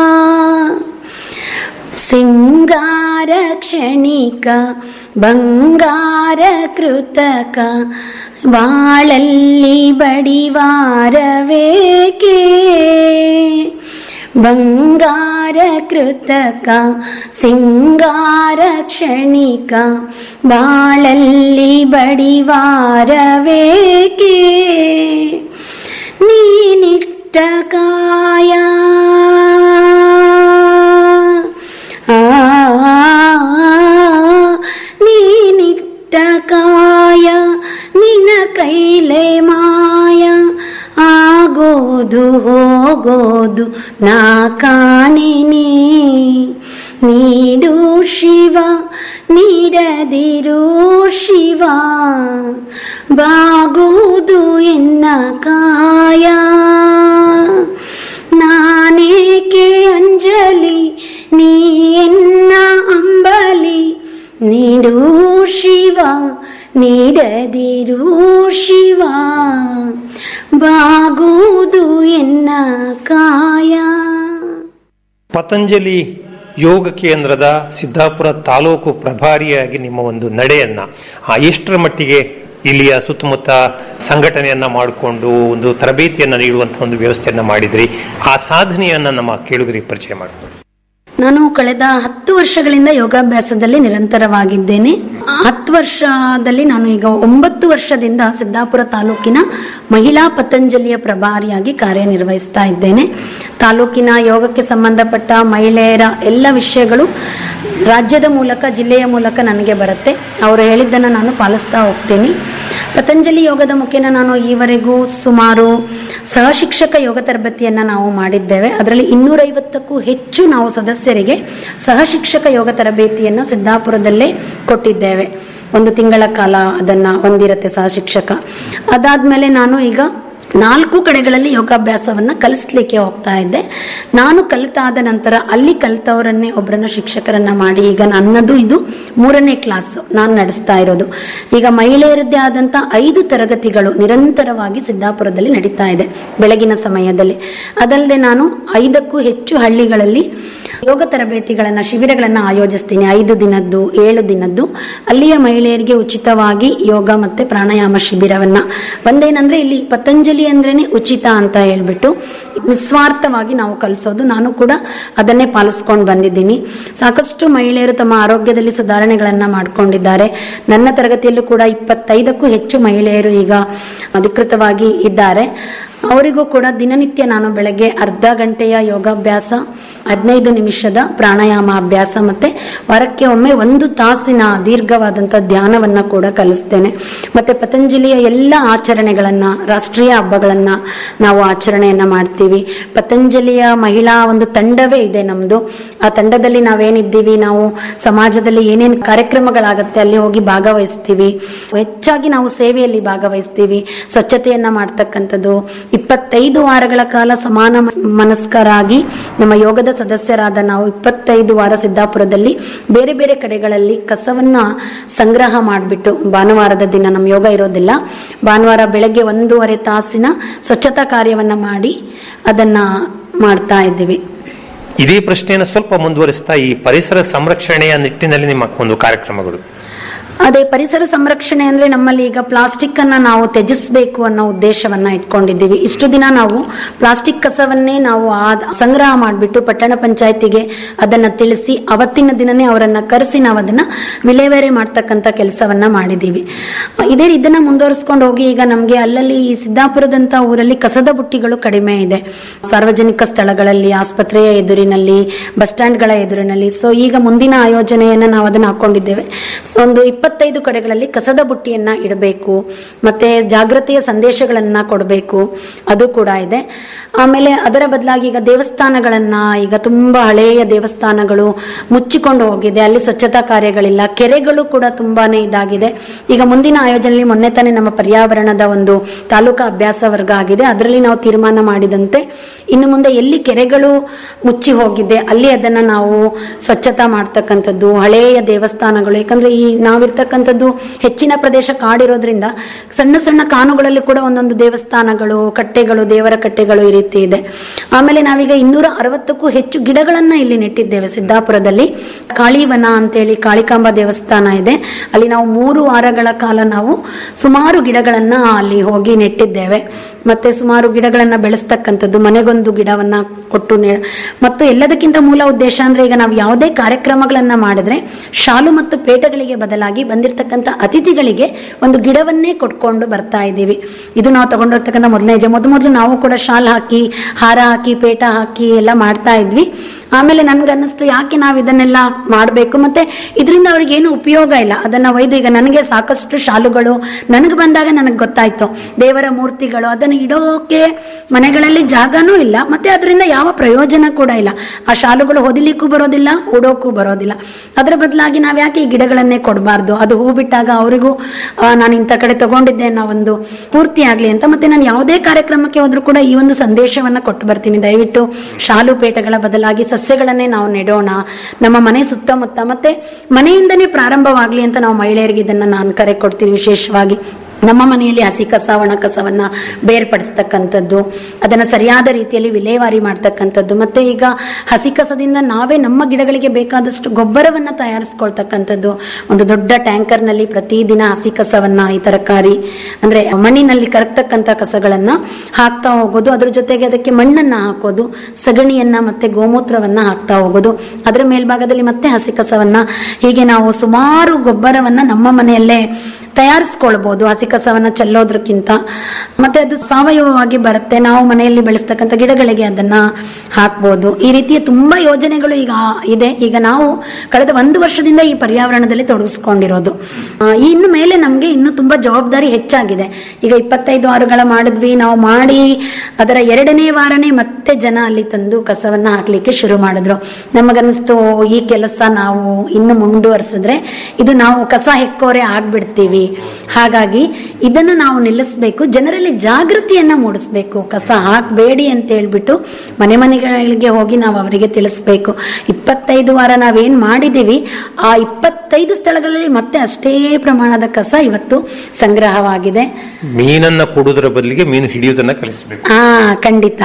ಸಿಂಗಾರ ಕ್ಷಣಿಕ ಬಂಗಾರ ಕೃತಕ ಬಾಳಲ್ಲಿ ಬಡಿವಾರವೇಕೆ ಬಂಗಾರ ಕೃತಕ ಸಿಂಗಾರ ಕ್ಷಣಿಕ ಬಾಳಲ್ಲಿ ಬಡಿವಾರವೇಕೆ ನೀನಿಟ್ಟ ಕಾಯ ಆ ನೀನಿಟ್ಟ ಕಾಯ ನಿನ ಕೈಲೆ ಮಾಯ ಆಗೋದು ಹೋಗೋದು ನಾ ಕಾಣಿನಿ ನೀಡು ಶಿವ ನೀಡದಿರು ಶಿವ ಬಾಗುವುದು ಎನ್ನ ಕಾಯ ನಾನೇಕೆ ಅಂಜಲಿ ನೀ ಎನ್ನ ಅಂಬಲಿ ನೀಡು ಶಿವ ನೀಡದಿರು ಶಿವ ಬಾಗುವುದು ಎನ್ನ ಕಾಯ ಪತಂಜಲಿ ಯೋಗ ಕೇಂದ್ರದ ಸಿದ್ದಾಪುರ ತಾಲೂಕು ಪ್ರಭಾರಿಯಾಗಿ ನಿಮ್ಮ ಒಂದು ನಡೆಯನ್ನ ಆ ಎಷ್ಟರ ಮಟ್ಟಿಗೆ ಇಲ್ಲಿಯ ಸುತ್ತಮುತ್ತ ಸಂಘಟನೆಯನ್ನ ಮಾಡಿಕೊಂಡು ಒಂದು ತರಬೇತಿಯನ್ನ ನೀಡುವಂತಹ ಒಂದು ವ್ಯವಸ್ಥೆಯನ್ನ ಮಾಡಿದ್ರಿ ಆ ಸಾಧನೆಯನ್ನ ನಮ್ಮ ಕೇಳುಗರಿಗೆ ಪರಿಚಯ ಮಾಡಿಕೊಡಿ ನಾನು ಕಳೆದ ಹತ್ತು ವರ್ಷಗಳಿಂದ ಯೋಗಾಭ್ಯಾಸದಲ್ಲಿ ನಿರಂತರವಾಗಿದ್ದೇನೆ ಹತ್ತು ವರ್ಷದಲ್ಲಿ ನಾನು ಈಗ ಒಂಬತ್ತು ವರ್ಷದಿಂದ ಸಿದ್ದಾಪುರ ತಾಲೂಕಿನ ಮಹಿಳಾ ಪತಂಜಲಿಯ ಪ್ರಭಾರಿಯಾಗಿ ಕಾರ್ಯನಿರ್ವಹಿಸ್ತಾ ಇದ್ದೇನೆ ತಾಲೂಕಿನ ಯೋಗಕ್ಕೆ ಸಂಬಂಧಪಟ್ಟ ಮಹಿಳೆಯರ ಎಲ್ಲ ವಿಷಯಗಳು ರಾಜ್ಯದ ಮೂಲಕ ಜಿಲ್ಲೆಯ ಮೂಲಕ ನನಗೆ ಬರುತ್ತೆ ಅವರು ಹೇಳಿದ್ದನ್ನು ನಾನು ಪಾಲಿಸ್ತಾ ಹೋಗ್ತೀನಿ ಪತಂಜಲಿ ಯೋಗದ ಮುಖೇನ ನಾನು ಈವರೆಗೂ ಸುಮಾರು ಸಹಶಿಕ್ಷಕ ಯೋಗ ತರಬೇತಿಯನ್ನ ನಾವು ಮಾಡಿದ್ದೇವೆ ಅದರಲ್ಲಿ ಇನ್ನೂರೈವತ್ತಕ್ಕೂ ಹೆಚ್ಚು ನಾವು ಸದಸ್ಯರಿಗೆ ಸಹಶಿಕ್ಷಕ ಯೋಗ ತರಬೇತಿಯನ್ನ ಸಿದ್ದಾಪುರದಲ್ಲೇ ಕೊಟ್ಟಿದ್ದೇವೆ ಒಂದು ತಿಂಗಳ ಕಾಲ ಅದನ್ನ ಹೊಂದಿರುತ್ತೆ ಸಹಶಿಕ್ಷಕ ಅದಾದ್ಮೇಲೆ ನಾನು ಈಗ ನಾಲ್ಕು ಕಡೆಗಳಲ್ಲಿ ಯೋಗಾಭ್ಯಾಸವನ್ನ ಕಲಿಸ್ಲಿಕ್ಕೆ ಹೋಗ್ತಾ ಇದ್ದೆ ನಾನು ಕಲಿತಾದ ನಂತರ ಅಲ್ಲಿ ಕಲಿತವರನ್ನೇ ಒಬ್ಬರನ್ನ ಶಿಕ್ಷಕರನ್ನ ಮಾಡಿ ಈಗ ನನ್ನದು ಇದು ಮೂರನೇ ಕ್ಲಾಸ್ ನಾನು ನಡೆಸ್ತಾ ಇರೋದು ಈಗ ಮಹಿಳೆಯರದ್ದೇ ಆದಂತ ಐದು ತರಗತಿಗಳು ನಿರಂತರವಾಗಿ ಸಿದ್ದಾಪುರದಲ್ಲಿ ನಡೀತಾ ಇದೆ ಬೆಳಗಿನ ಸಮಯದಲ್ಲಿ ಅದಲ್ಲದೆ ನಾನು ಐದಕ್ಕೂ ಹೆಚ್ಚು ಹಳ್ಳಿಗಳಲ್ಲಿ ಯೋಗ ತರಬೇತಿಗಳನ್ನ ಶಿಬಿರಗಳನ್ನ ಆಯೋಜಿಸ್ತೀನಿ ಐದು ದಿನದ್ದು ಏಳು ದಿನದ್ದು ಅಲ್ಲಿಯ ಮಹಿಳೆಯರಿಗೆ ಉಚಿತವಾಗಿ ಯೋಗ ಮತ್ತೆ ಪ್ರಾಣಾಯಾಮ ಶಿಬಿರವನ್ನ ಒಂದೇನಂದ್ರೆ ಇಲ್ಲಿ ಪತಂಜಲಿ ಅಂದ್ರೇನೆ ಉಚಿತ ಅಂತ ಹೇಳ್ಬಿಟ್ಟು ನಿಸ್ವಾರ್ಥವಾಗಿ ನಾವು ಕಲಿಸೋದು ನಾನು ಕೂಡ ಅದನ್ನೇ ಪಾಲಿಸ್ಕೊಂಡು ಬಂದಿದ್ದೀನಿ ಸಾಕಷ್ಟು ಮಹಿಳೆಯರು ತಮ್ಮ ಆರೋಗ್ಯದಲ್ಲಿ ಸುಧಾರಣೆಗಳನ್ನ ಮಾಡ್ಕೊಂಡಿದ್ದಾರೆ ನನ್ನ ತರಗತಿಯಲ್ಲೂ ಕೂಡ ಇಪ್ಪತ್ತೈದಕ್ಕೂ ಹೆಚ್ಚು ಮಹಿಳೆಯರು ಈಗ ಅಧಿಕೃತವಾಗಿ ಇದ್ದಾರೆ ಅವರಿಗೂ ಕೂಡ ದಿನನಿತ್ಯ ನಾನು ಬೆಳಗ್ಗೆ ಅರ್ಧ ಗಂಟೆಯ ಯೋಗಾಭ್ಯಾಸ ಹದಿನೈದು ನಿಮಿಷದ ಪ್ರಾಣಾಯಾಮ ಅಭ್ಯಾಸ ಮತ್ತೆ ವಾರಕ್ಕೆ ಒಮ್ಮೆ ಒಂದು ತಾಸಿನ ದೀರ್ಘವಾದಂತ ಧ್ಯಾನವನ್ನ ಕೂಡ ಕಲಿಸ್ತೇನೆ ಮತ್ತೆ ಪತಂಜಲಿಯ ಎಲ್ಲ ಆಚರಣೆಗಳನ್ನ ರಾಷ್ಟ್ರೀಯ ಹಬ್ಬಗಳನ್ನ ನಾವು ಆಚರಣೆಯನ್ನ ಮಾಡ್ತೀವಿ ಪತಂಜಲಿಯ ಮಹಿಳಾ ಒಂದು ತಂಡವೇ ಇದೆ ನಮ್ದು ಆ ತಂಡದಲ್ಲಿ ನಾವೇನಿದ್ದೀವಿ ನಾವು ಸಮಾಜದಲ್ಲಿ ಏನೇನು ಕಾರ್ಯಕ್ರಮಗಳಾಗತ್ತೆ ಅಲ್ಲಿ ಹೋಗಿ ಭಾಗವಹಿಸ್ತೀವಿ ಹೆಚ್ಚಾಗಿ ನಾವು ಸೇವೆಯಲ್ಲಿ ಭಾಗವಹಿಸ್ತೀವಿ ಸ್ವಚ್ಛತೆಯನ್ನ ಮಾಡ್ತಕ್ಕಂಥದ್ದು ಇಪ್ಪತ್ತೈದು ವಾರಗಳ ಕಾಲ ಸಮಾನ ಮನಸ್ಕರಾಗಿ ನಮ್ಮ ಯೋಗದ ಸದಸ್ಯರಾದ ನಾವು ಇಪ್ಪತ್ತೈದು ವಾರ ಸಿದ್ದಾಪುರದಲ್ಲಿ ಬೇರೆ ಬೇರೆ ಕಡೆಗಳಲ್ಲಿ ಕಸವನ್ನ ಸಂಗ್ರಹ ಮಾಡಿಬಿಟ್ಟು ಭಾನುವಾರದ ದಿನ ನಮ್ಮ ಯೋಗ ಇರೋದಿಲ್ಲ ಭಾನುವಾರ ಬೆಳಗ್ಗೆ ಒಂದೂವರೆ ತಾಸಿನ ಸ್ವಚ್ಛತಾ ಕಾರ್ಯವನ್ನ ಮಾಡಿ ಅದನ್ನ ಮಾಡ್ತಾ ಇದ್ದೀವಿ ಇದೇ ಪ್ರಶ್ನೆಯನ್ನು ಸ್ವಲ್ಪ ಮುಂದುವರಿಸ್ತಾ ಈ ಪರಿಸರ ಸಂರಕ್ಷಣೆಯ ನಿಟ್ಟಿನಲ್ಲಿ ನಿಮ್ಮ ಒಂದು ಕಾರ್ಯಕ್ರಮಗಳು ಅದೇ ಪರಿಸರ ಸಂರಕ್ಷಣೆ ಅಂದ್ರೆ ನಮ್ಮಲ್ಲಿ ಈಗ ಪ್ಲಾಸ್ಟಿಕ್ ಅನ್ನ ನಾವು ತ್ಯಜಿಸಬೇಕು ಅನ್ನೋ ಉದ್ದೇಶವನ್ನ ಇಟ್ಕೊಂಡಿದ್ದೀವಿ ಇಷ್ಟು ದಿನ ನಾವು ಪ್ಲಾಸ್ಟಿಕ್ ಕಸವನ್ನೇ ನಾವು ಆ- ಸಂಗ್ರಹ ಮಾಡಿಬಿಟ್ಟು ಪಟ್ಟಣ ಪಂಚಾಯತಿಗೆ ಅದನ್ನ ತಿಳಿಸಿ ಅವತ್ತಿನ ದಿನನೇ ಅವರನ್ನ ಕರೆಸಿ ನಾವು ಅದನ್ನ ವಿಲೇವಾರಿ ಮಾಡ್ತಕ್ಕಂತ ಕೆಲಸವನ್ನ ಮಾಡಿದೀವಿ ಇದೇ ಇದನ್ನ ಮುಂದುವರಿಸ್ಕೊಂಡು ಹೋಗಿ ಈಗ ನಮ್ಗೆ ಅಲ್ಲಲ್ಲಿ ಈ ಸಿದ್ದಾಪುರದಂತ ಊರಲ್ಲಿ ಕಸದ ಬುಟ್ಟಿಗಳು ಕಡಿಮೆ ಇದೆ ಸಾರ್ವಜನಿಕ ಸ್ಥಳಗಳಲ್ಲಿ ಆಸ್ಪತ್ರೆಯ ಎದುರಿನಲ್ಲಿ ಬಸ್ ಸ್ಟ್ಯಾಂಡ್ಗಳ ಎದುರಿನಲ್ಲಿ ಸೊ ಈಗ ಮುಂದಿನ ಆಯೋಜನೆಯನ್ನ ನಾವು ಅದನ್ನ ಹಾಕೊಂಡಿದ್ದೇವೆ So, ಒಂದು ಇಪ್ಪತ್ತೈದು ಕಡೆಗಳಲ್ಲಿ ಕಸದ ಬುಟ್ಟಿಯನ್ನ ಇಡಬೇಕು ಮತ್ತೆ ಜಾಗೃತಿಯ ಸಂದೇಶಗಳನ್ನ ಕೊಡಬೇಕು ಅದು ಕೂಡ ಇದೆ ಆಮೇಲೆ ಅದರ ಬದಲಾಗಿ ಈಗ ದೇವಸ್ಥಾನಗಳನ್ನ ಈಗ ತುಂಬಾ ಹಳೆಯ ದೇವಸ್ಥಾನಗಳು ಮುಚ್ಚಿಕೊಂಡು ಹೋಗಿದೆ ಅಲ್ಲಿ ಸ್ವಚ್ಛತಾ ಕಾರ್ಯಗಳಿಲ್ಲ ಕೆರೆಗಳು ಕೂಡ ತುಂಬಾನೇ ಇದಾಗಿದೆ ಈಗ ಮುಂದಿನ ಆಯೋಜನೆಯಲ್ಲಿ ಮೊನ್ನೆ ತಾನೇ ನಮ್ಮ ಪರ್ಯಾವರಣದ ಒಂದು ತಾಲೂಕಾ ಅಭ್ಯಾಸ ವರ್ಗ ಆಗಿದೆ ಅದರಲ್ಲಿ ನಾವು ತೀರ್ಮಾನ ಮಾಡಿದಂತೆ ಇನ್ನು ಮುಂದೆ ಎಲ್ಲಿ ಕೆರೆಗಳು ಮುಚ್ಚಿ ಹೋಗಿದೆ ಅಲ್ಲಿ ಅದನ್ನ ನಾವು ಸ್ವಚ್ಛತಾ ಮಾಡ್ತಕ್ಕಂಥದ್ದು ಹಳೆಯ ದೇವಸ್ಥಾನಗಳು ಯಾಕಂದ್ರೆ ಈ ನಾವಿರ್ತಕ್ಕಂಥ ನಾವಿರ್ತಕ್ಕಂಥದ್ದು ಹೆಚ್ಚಿನ ಪ್ರದೇಶ ಕಾಡಿರೋದ್ರಿಂದ ಸಣ್ಣ ಸಣ್ಣ ಕಾನುಗಳಲ್ಲಿ ಕೂಡ ಒಂದೊಂದು ದೇವಸ್ಥಾನಗಳು ಕಟ್ಟೆಗಳು ದೇವರ ಕಟ್ಟೆಗಳು ಈ ರೀತಿ ಇದೆ ಆಮೇಲೆ ನಾವೀಗ ಇನ್ನೂರ ಅರವತ್ತಕ್ಕೂ ಹೆಚ್ಚು ಗಿಡಗಳನ್ನ ಇಲ್ಲಿ ನೆಟ್ಟಿದ್ದೇವೆ ಸಿದ್ದಾಪುರದಲ್ಲಿ ಕಾಳಿವನ ಅಂತೇಳಿ ಕಾಳಿಕಾಂಬ ದೇವಸ್ಥಾನ ಇದೆ ಅಲ್ಲಿ ನಾವು ಮೂರು ವಾರಗಳ ಕಾಲ ನಾವು ಸುಮಾರು ಗಿಡಗಳನ್ನ ಅಲ್ಲಿ ಹೋಗಿ ನೆಟ್ಟಿದ್ದೇವೆ ಮತ್ತೆ ಸುಮಾರು ಗಿಡಗಳನ್ನ ಬೆಳೆಸ್ತಕ್ಕಂಥದ್ದು ಮನೆಗೊಂದು ಗಿಡವನ್ನ ಕೊಟ್ಟು ನೆ- ಮತ್ತು ಎಲ್ಲದಕ್ಕಿಂತ ಮೂಲ ಉದ್ದೇಶ ಅಂದ್ರೆ ಈಗ ನಾವು ಯಾವುದೇ ಕಾರ್ಯಕ್ರಮಗಳನ್ನ ಮಾಡಿದ್ರೆ ಶಾಲು ಮತ್ತು ಪೇಟಗಳಿಗೆ ಬದಲಾಗಿ ಬಂದಿರತಕ್ಕಂಥ ಅತಿಥಿಗಳಿಗೆ ಒಂದು ಗಿಡವನ್ನೇ ಕೊಟ್ಕೊಂಡು ಬರ್ತಾ ಇದ್ದೀವಿ ಇದು ನಾವು ತಗೊಂಡಿರ್ತಕ್ಕಂಥ ಮೊದಲನೇ ಹೆಜ್ಜೆ ಮೊದಲು ಮೊದಲು ನಾವು ಕೂಡ ಶಾಲ್ ಹಾಕಿ ಹಾರ ಹಾಕಿ ಪೇಟ ಹಾಕಿ ಎಲ್ಲ ಮಾಡ್ತಾ ಇದ್ವಿ ಆಮೇಲೆ ನನ್ಗೆ ಅನ್ನಿಸ್ತು ಯಾಕೆ ನಾವು ಇದನ್ನೆಲ್ಲ ಮಾಡಬೇಕು ಮತ್ತೆ ಇದರಿಂದ ಅವ್ರಿಗೆ ಏನು ಉಪಯೋಗ ಇಲ್ಲ ಅದನ್ನ ಒಯ್ದು ಈಗ ನನಗೆ ಸಾಕಷ್ಟು ಶಾಲುಗಳು ನನಗೆ ಬಂದಾಗ ನನಗೆ ಗೊತ್ತಾಯ್ತು ದೇವರ ಮೂರ್ತಿಗಳು ಅದನ್ನು ಇಡೋಕೆ ಮನೆಗಳಲ್ಲಿ ಜಾಗನೂ ಇಲ್ಲ ಮತ್ತೆ ಅದರಿಂದ ಯಾವ ಪ್ರಯೋಜನ ಕೂಡ ಇಲ್ಲ ಆ ಶಾಲುಗಳು ಹೊದಿಲಿಕ್ಕೂ ಬರೋದಿಲ್ಲ ಉಡೋಕ್ಕೂ ಬರೋದಿಲ್ಲ ಅದರ ಬದಲಾಗಿ ನಾವ್ ಯಾಕೆ ಈ ಗಿಡಗಳನ್ನೇ ಕೊಡಬಾರ್ದು ಅದು ಹೂ ಬಿಟ್ಟಾಗ ಅವರಿಗೂ ಆ, ನಾನು ಇಂಥ ಕಡೆ ತಗೊಂಡಿದ್ದೆ ಅನ್ನೋ ಒಂದು ಪೂರ್ತಿ ಆಗ್ಲಿ ಅಂತ ಮತ್ತೆ ನಾನು ಯಾವುದೇ ಕಾರ್ಯಕ್ರಮಕ್ಕೆ ಹೋದ್ರೂ ಕೂಡ ಈ ಒಂದು ಸಂದೇಶವನ್ನ ಕೊಟ್ಟು ಬರ್ತೀನಿ ದಯವಿಟ್ಟು ಶಾಲು ಪೇಟಗಳ ಬದಲಾಗಿ ಸಸ್ಯಗಳನ್ನೇ ನಾವು ನೆಡೋಣ ನಮ್ಮ ಮನೆ ಸುತ್ತಮುತ್ತ ಮತ್ತೆ ಮನೆಯಿಂದನೇ ಪ್ರಾರಂಭವಾಗ್ಲಿ ಅಂತ ನಾವು ಮಹಿಳೆಯರಿಗೆ ಇದನ್ನ ನಾನು ಕರೆ ಕೊಡ್ತೀನಿ ವಿಶೇಷವಾಗಿ ನಮ್ಮ ಮನೆಯಲ್ಲಿ ಹಸಿ ಕಸ ಒಣ ಕಸವನ್ನ ಬೇರ್ಪಡಿಸ್ತಕ್ಕಂಥದ್ದು ಅದನ್ನ ಸರಿಯಾದ ರೀತಿಯಲ್ಲಿ ವಿಲೇವಾರಿ ಮಾಡ್ತಕ್ಕಂಥದ್ದು ಮತ್ತೆ ಈಗ ಹಸಿ ಕಸದಿಂದ ನಾವೇ ನಮ್ಮ ಗಿಡಗಳಿಗೆ ಬೇಕಾದಷ್ಟು ಗೊಬ್ಬರವನ್ನ ತಯಾರಿಸ್ಕೊಳ್ತಕ್ಕಂಥದ್ದು ಒಂದು ದೊಡ್ಡ ಟ್ಯಾಂಕರ್ ನಲ್ಲಿ ಪ್ರತಿದಿನ ಹಸಿ ಕಸವನ್ನ ಈ ತರಕಾರಿ ಅಂದ್ರೆ ಮಣ್ಣಿನಲ್ಲಿ ಕರಗ್ತಕ್ಕಂಥ ಕಸಗಳನ್ನ ಹಾಕ್ತಾ ಹೋಗೋದು ಅದ್ರ ಜೊತೆಗೆ ಅದಕ್ಕೆ ಮಣ್ಣನ್ನ ಹಾಕೋದು ಸಗಣಿಯನ್ನ ಮತ್ತೆ ಗೋಮೂತ್ರವನ್ನ ಹಾಕ್ತಾ ಹೋಗೋದು ಅದರ ಮೇಲ್ಭಾಗದಲ್ಲಿ ಮತ್ತೆ ಹಸಿ ಕಸವನ್ನ ಹೀಗೆ ನಾವು ಸುಮಾರು ಗೊಬ್ಬರವನ್ನ ನಮ್ಮ ಮನೆಯಲ್ಲೇ ತಯಾರಿಸ್ಕೊಳ್ಬಹುದು ಹಸಿ ಕಸವನ್ನ ಚೆಲ್ಲೋದ್ರಕ್ಕಿಂತ ಮತ್ತೆ ಅದು ಸಾವಯವವಾಗಿ ಬರುತ್ತೆ ನಾವು ಮನೆಯಲ್ಲಿ ಬೆಳೆಸ್ತಕ್ಕಂಥ ಗಿಡಗಳಿಗೆ ಅದನ್ನ ಹಾಕ್ಬೋದು ಈ ರೀತಿಯ ತುಂಬಾ ಯೋಜನೆಗಳು ಈಗ ಇದೆ ಈಗ ನಾವು ಕಳೆದ ಒಂದು ವರ್ಷದಿಂದ ಈ ಪರ್ಯಾವರಣದಲ್ಲಿ ತೊಡಗಿಸ್ಕೊಂಡಿರೋದು ಆ, ಇನ್ನು ಮೇಲೆ ನಮ್ಗೆ ಇನ್ನು ತುಂಬಾ ಜವಾಬ್ದಾರಿ ಹೆಚ್ಚಾಗಿದೆ ಈಗ ಇಪ್ಪತ್ತೈದು ವಾರಗಳ ಮಾಡಿದ್ವಿ ನಾವು ಮಾಡಿ ಅದರ ಎರಡನೇ ವಾರನೇ ಮತ್ತೆ ಜನ ಅಲ್ಲಿ ತಂದು ಕಸವನ್ನ ಹಾಕ್ಲಿಕ್ಕೆ ಶುರು ಮಾಡಿದ್ರು ನಮಗನ್ನಿಸ್ತು ಈ ಕೆಲಸ ನಾವು ಇನ್ನು ಮುಂದುವರಿಸಿದ್ರೆ ಇದು ನಾವು ಕಸ ಹೆಕ್ಕೋರೆ ಆಗ್ಬಿಡ್ತೀವಿ ಹಾಗಾಗಿ ಇದನ್ನ ನಾವು ನಿಲ್ಲಿಸಬೇಕು ಜನರಲ್ಲಿ ಜಾಗೃತಿಯನ್ನ ಮೂಡಿಸ್ಬೇಕು ಕಸ ಹಾಕ್ಬೇಡಿ ಅಂತ ಹೇಳ್ಬಿಟ್ಟು ಮನೆ ಮನೆಗಳಿಗೆ ಹೋಗಿ ನಾವು ಅವರಿಗೆ ತಿಳಿಸ್ಬೇಕು ಇಪ್ಪತ್ತೈದು ವಾರ ನಾವೇನ್ ಮಾಡಿದೀವಿ ಆ ಇಪ್ಪತ್ತೈದು ಸ್ಥಳಗಳಲ್ಲಿ ಮತ್ತೆ ಅಷ್ಟೇ ಪ್ರಮಾಣದ ಕಸ ಇವತ್ತು ಸಂಗ್ರಹವಾಗಿದೆ ಮೀನನ್ನ ಕೊಡುವುದರ ಬದಲಿಗೆ ಮೀನು ಹಿಡಿಯುವುದನ್ನ ಕಲಿಸಬೇಕು ಹಾ ಖಂಡಿತ